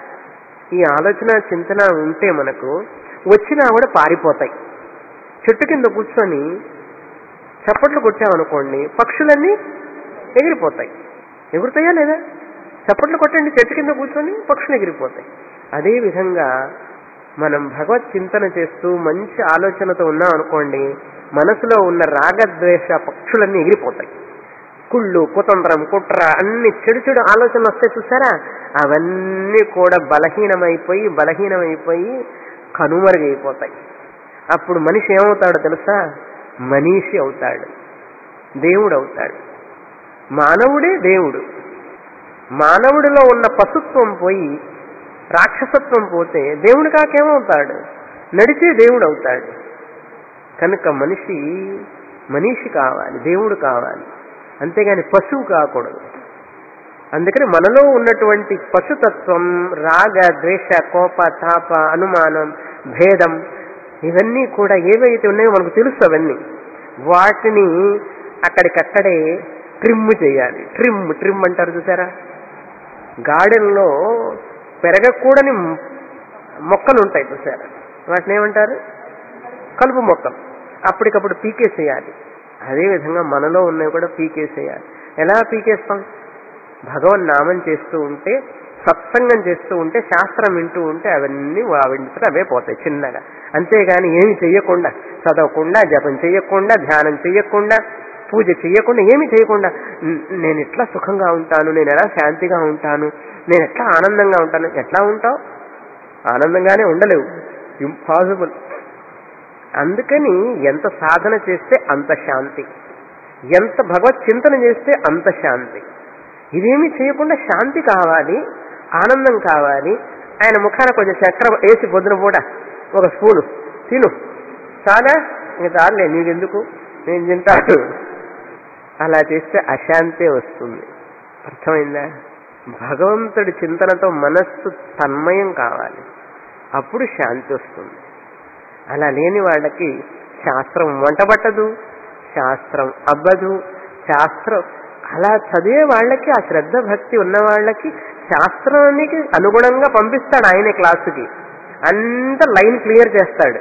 ఈ ఆలోచన చింతన ఉంటే మనకు వచ్చినా కూడా పారిపోతాయి చెట్టు కింద కూర్చొని చప్పట్లు కొట్టామనుకోండి పక్షులన్నీ ఎగిరిపోతాయి ఎగురుతాయా లేదా చప్పట్లు కొట్టండి చెట్టు కింద కూర్చొని పక్షులు ఎగిరిపోతాయి అదే విధంగా మనం భగవత్ చింతన చేస్తూ మంచి ఆలోచనతో ఉన్నాం అనుకోండి మనసులో ఉన్న రాగద్వేష పక్షులన్నీ ఎగిరిపోతాయి కుళ్ళు కుతంత్రం కుట్ర అన్ని చెడు చెడు ఆలోచనలు వస్తాయి చూసారా అవన్నీ కూడా బలహీనమైపోయి బలహీనమైపోయి కనుమరుగైపోతాయి అప్పుడు మనిషి ఏమవుతాడో తెలుసా మనీషి అవుతాడు దేవుడు అవుతాడు మానవుడే దేవుడు మానవుడిలో ఉన్న పశుత్వం పోయి రాక్షసత్వం పోతే దేవుడు కాకేమవుతాడు నడిచే దేవుడు అవుతాడు కనుక మనిషి మనిషి కావాలి దేవుడు కావాలి అంతేగాని పశువు కాకూడదు అందుకని మనలో ఉన్నటువంటి పశుతత్వం రాగ ద్వేష కోప తాప అనుమానం భేదం ఇవన్నీ కూడా ఏవైతే ఉన్నాయో మనకు తెలుసు అవన్నీ వాటిని అక్కడికక్కడే ట్రిమ్ చేయాలి ట్రిమ్ ట్రిమ్ అంటారు చూసారా గార్డెన్లో పెరగకూడని మొక్కలు ఉంటాయి చూసారా వాటిని ఏమంటారు కలుపు మొక్కలు అప్పటికప్పుడు పీకేసేయాలి అదేవిధంగా మనలో ఉన్నవి కూడా పీకేసేయాలి ఎలా పీకేస్తాం భగవన్ నామం చేస్తూ ఉంటే సత్సంగం చేస్తూ ఉంటే శాస్త్రం వింటూ ఉంటే అవన్నీ వావింటితో అవే పోతాయి చిన్నగా అంతేగాని ఏమి చెయ్యకుండా చదవకుండా జపం చెయ్యకుండా ధ్యానం చెయ్యకుండా పూజ చెయ్యకుండా ఏమి చేయకుండా "న- నేను ఎట్లా సుఖంగా ఉంటాను నేను ఎలా శాంతిగా ఉంటాను నేను ఎట్లా ఆనందంగా ఉంటాను ఎట్లా ఉంటావు ఆనందంగానే ఉండలేవు ఇంపాసిబుల్ అందుకని ఎంత సాధన చేస్తే అంత శాంతి ఎంత భగవత్ చింతన చేస్తే అంత శాంతి ఇదేమీ చేయకుండా శాంతి కావాలి ఆనందం కావాలి ఆయన ముఖాన కొంచెం చక్కెర వేసి పొద్దున పూట ఒక స్పూను తిను చాలా ఇంక చాలులే నీకెందుకు నేను తింటాను అలా చేస్తే అశాంతే వస్తుంది అర్థమైందా భగవంతుడి చింతనతో మనస్సు తన్మయం కావాలి అప్పుడు శాంతి వస్తుంది అలా లేని వాళ్ళకి శాస్త్రం వంట పట్టదు శాస్త్రం అవ్వదు శాస్త్రం అలా చదివే వాళ్ళకి ఆ శ్రద్ధ భక్తి ఉన్న వాళ్ళకి శాస్త్రానికి అనుగుణంగా పంపిస్తాడు ఆయనే క్లాసుకి అంత లైన్ క్లియర్ చేస్తాడు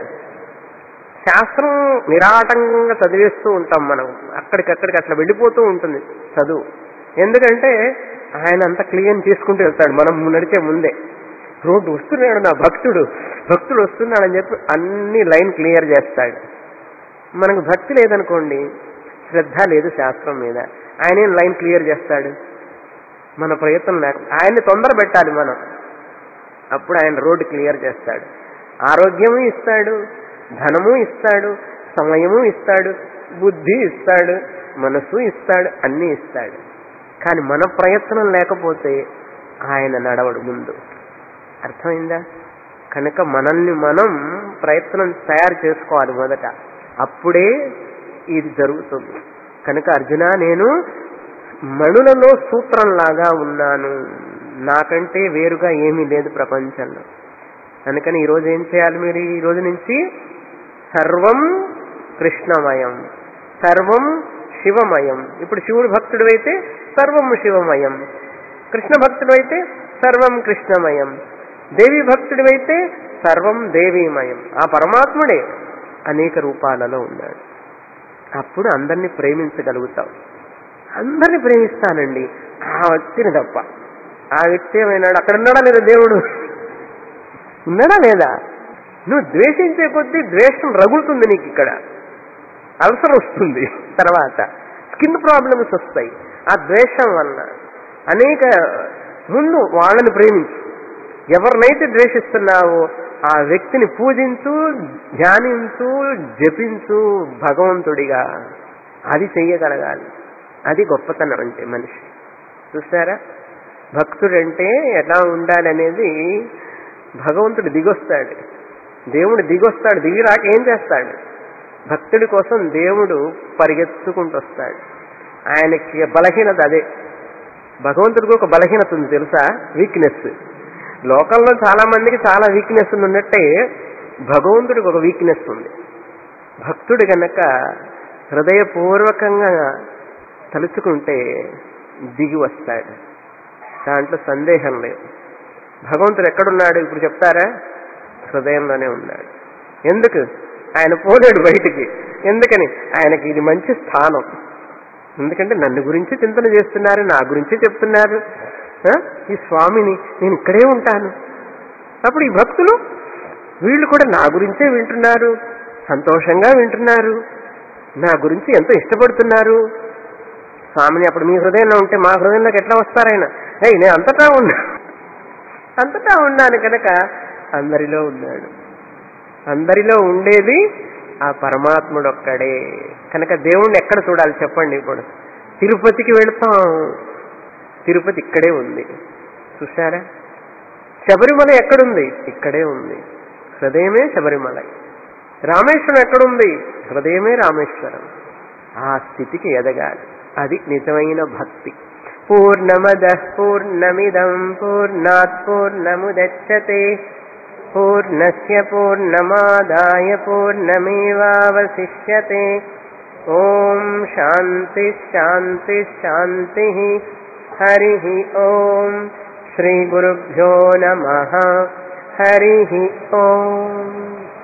శాస్త్రం నిరాటంకంగా చదివేస్తూ ఉంటాం మనం అక్కడికక్కడికి అట్లా వెళ్ళిపోతూ ఉంటుంది చదువు ఎందుకంటే ఆయన అంత క్లియర్ చేసుకుంటూ వెళ్తాడు మనం నడిచే ముందే రోడ్డు వస్తున్నాడు నా భక్తుడు భక్తుడు వస్తున్నాడని చెప్పి అన్ని లైన్ క్లియర్ చేస్తాడు మనకు భక్తి లేదనుకోండి శ్రద్ధ లేదు శాస్త్రం మీద ఆయన ఏం లైన్ క్లియర్ చేస్తాడు మన ప్రయత్నం లేక ఆయన్ని తొందర పెట్టాలి మనం అప్పుడు ఆయన రోడ్డు క్లియర్ చేస్తాడు ఆరోగ్యము ఇస్తాడు ధనము ఇస్తాడు సమయము ఇస్తాడు బుద్ధి ఇస్తాడు మనసు ఇస్తాడు అన్నీ ఇస్తాడు కానీ మన ప్రయత్నం లేకపోతే ఆయన నడవడు ముందు అర్థమైందా కనుక మనల్ని మనం ప్రయత్నం తయారు చేసుకోవాలి మొదట అప్పుడే ఇది జరుగుతుంది కనుక అర్జున నేను మణులలో సూత్రంలాగా ఉన్నాను నాకంటే వేరుగా ఏమీ లేదు ప్రపంచంలో అందుకని ఈరోజు ఏం చేయాలి మీరు ఈ రోజు నుంచి సర్వం కృష్ణమయం సర్వం శివమయం ఇప్పుడు శివుడు భక్తుడు అయితే సర్వం శివమయం కృష్ణ భక్తుడు అయితే సర్వం కృష్ణమయం దేవి భక్తుడు అయితే సర్వం దేవీమయం ఆ పరమాత్ముడే అనేక రూపాలలో ఉన్నాడు అప్పుడు అందరినీ ప్రేమించగలుగుతాం అందరిని ప్రేమిస్తానండి ఆ వ్యక్తిని తప్ప ఆ వ్యక్తి ఏమైనాడు అక్కడ ఉన్నాడా లేదా దేవుడు ఉన్నాడా లేదా నువ్వు ద్వేషించే కొద్దీ ద్వేషం రగులుతుంది నీకు ఇక్కడ అల్సర్ వస్తుంది తర్వాత స్కిన్ ప్రాబ్లమ్స్ వస్తాయి ఆ ద్వేషం వల్ల అనేక ముందు వాళ్ళని ప్రేమించు ఎవరినైతే ద్వేషిస్తున్నావో ఆ వ్యక్తిని పూజించు ధ్యానించు జపించు భగవంతుడిగా అది చెయ్యగలగాలి అది గొప్పతనం అంటే మనిషి చూసారా భక్తుడంటే ఎలా ఉండాలనేది భగవంతుడు దిగొస్తాడు దేవుడు దిగొస్తాడు దిగి రాక ఏం చేస్తాడు భక్తుడి కోసం దేవుడు పరిగెత్తుకుంటూ వస్తాడు ఆయనకి బలహీనత అదే భగవంతుడికి ఒక బలహీనత ఉంది తెలుసా వీక్నెస్ లోకంలో చాలా మందికి చాలా వీక్నెస్ ఉన్నట్టే భగవంతుడికి ఒక వీక్నెస్ ఉంది భక్తుడు గనక హృదయపూర్వకంగా తలుచుకుంటే దిగి వస్తాడు దాంట్లో సందేహం లేదు భగవంతుడు ఎక్కడున్నాడు ఇప్పుడు చెప్తారా హృదయంలోనే ఉన్నాడు ఎందుకు ఆయన పోలేడు బయటికి ఎందుకని ఆయనకి ఇది మంచి స్థానం ఎందుకంటే నన్ను గురించి చింతన చేస్తున్నారు నా గురించి చెప్తున్నారు ఆ? ఈ స్వామిని నేను ఇక్కడే ఉంటాను అప్పుడు ఈ భక్తులు వీళ్ళు కూడా నా గురించే వింటున్నారు సంతోషంగా వింటున్నారు నా గురించి ఎంతో ఇష్టపడుతున్నారు స్వామిని అప్పుడు మీ హృదయంలో ఉంటే మా హృదయంలోకి ఎట్లా వస్తారైనా ఏయ్ నేను అంతటా ఉన్నా అంతటా ఉన్నాను కనుక అందరిలో ఉన్నాడు అందరిలో ఉండేది ఆ పరమాత్ముడు ఒక్కడే కనుక దేవుణ్ణి ఎక్కడ చూడాలి చెప్పండి ఇప్పుడు తిరుపతికి వెళతాం తిరుపతి ఇక్కడే ఉంది చూసారా శబరిమల ఎక్కడుంది ఇక్కడే ఉంది హృదయమే శబరిమల రామేశ్వరం ఎక్కడుంది హృదయమే రామేశ్వరం ఆ స్థితికి ఎదగాలి అది నిజమైన భక్తి పూర్ణమద పూర్ణమిదం పూర్ణాత్ పూర్ణముదచ్చతే పూర్ణస్య పూర్ణమాదాయ పూర్ణమేవావశిష్యతే ఓం శాంతి శాంతి శాంతి హరి ఓం శ్రీ గురుభ్యో నమ హరి ఓం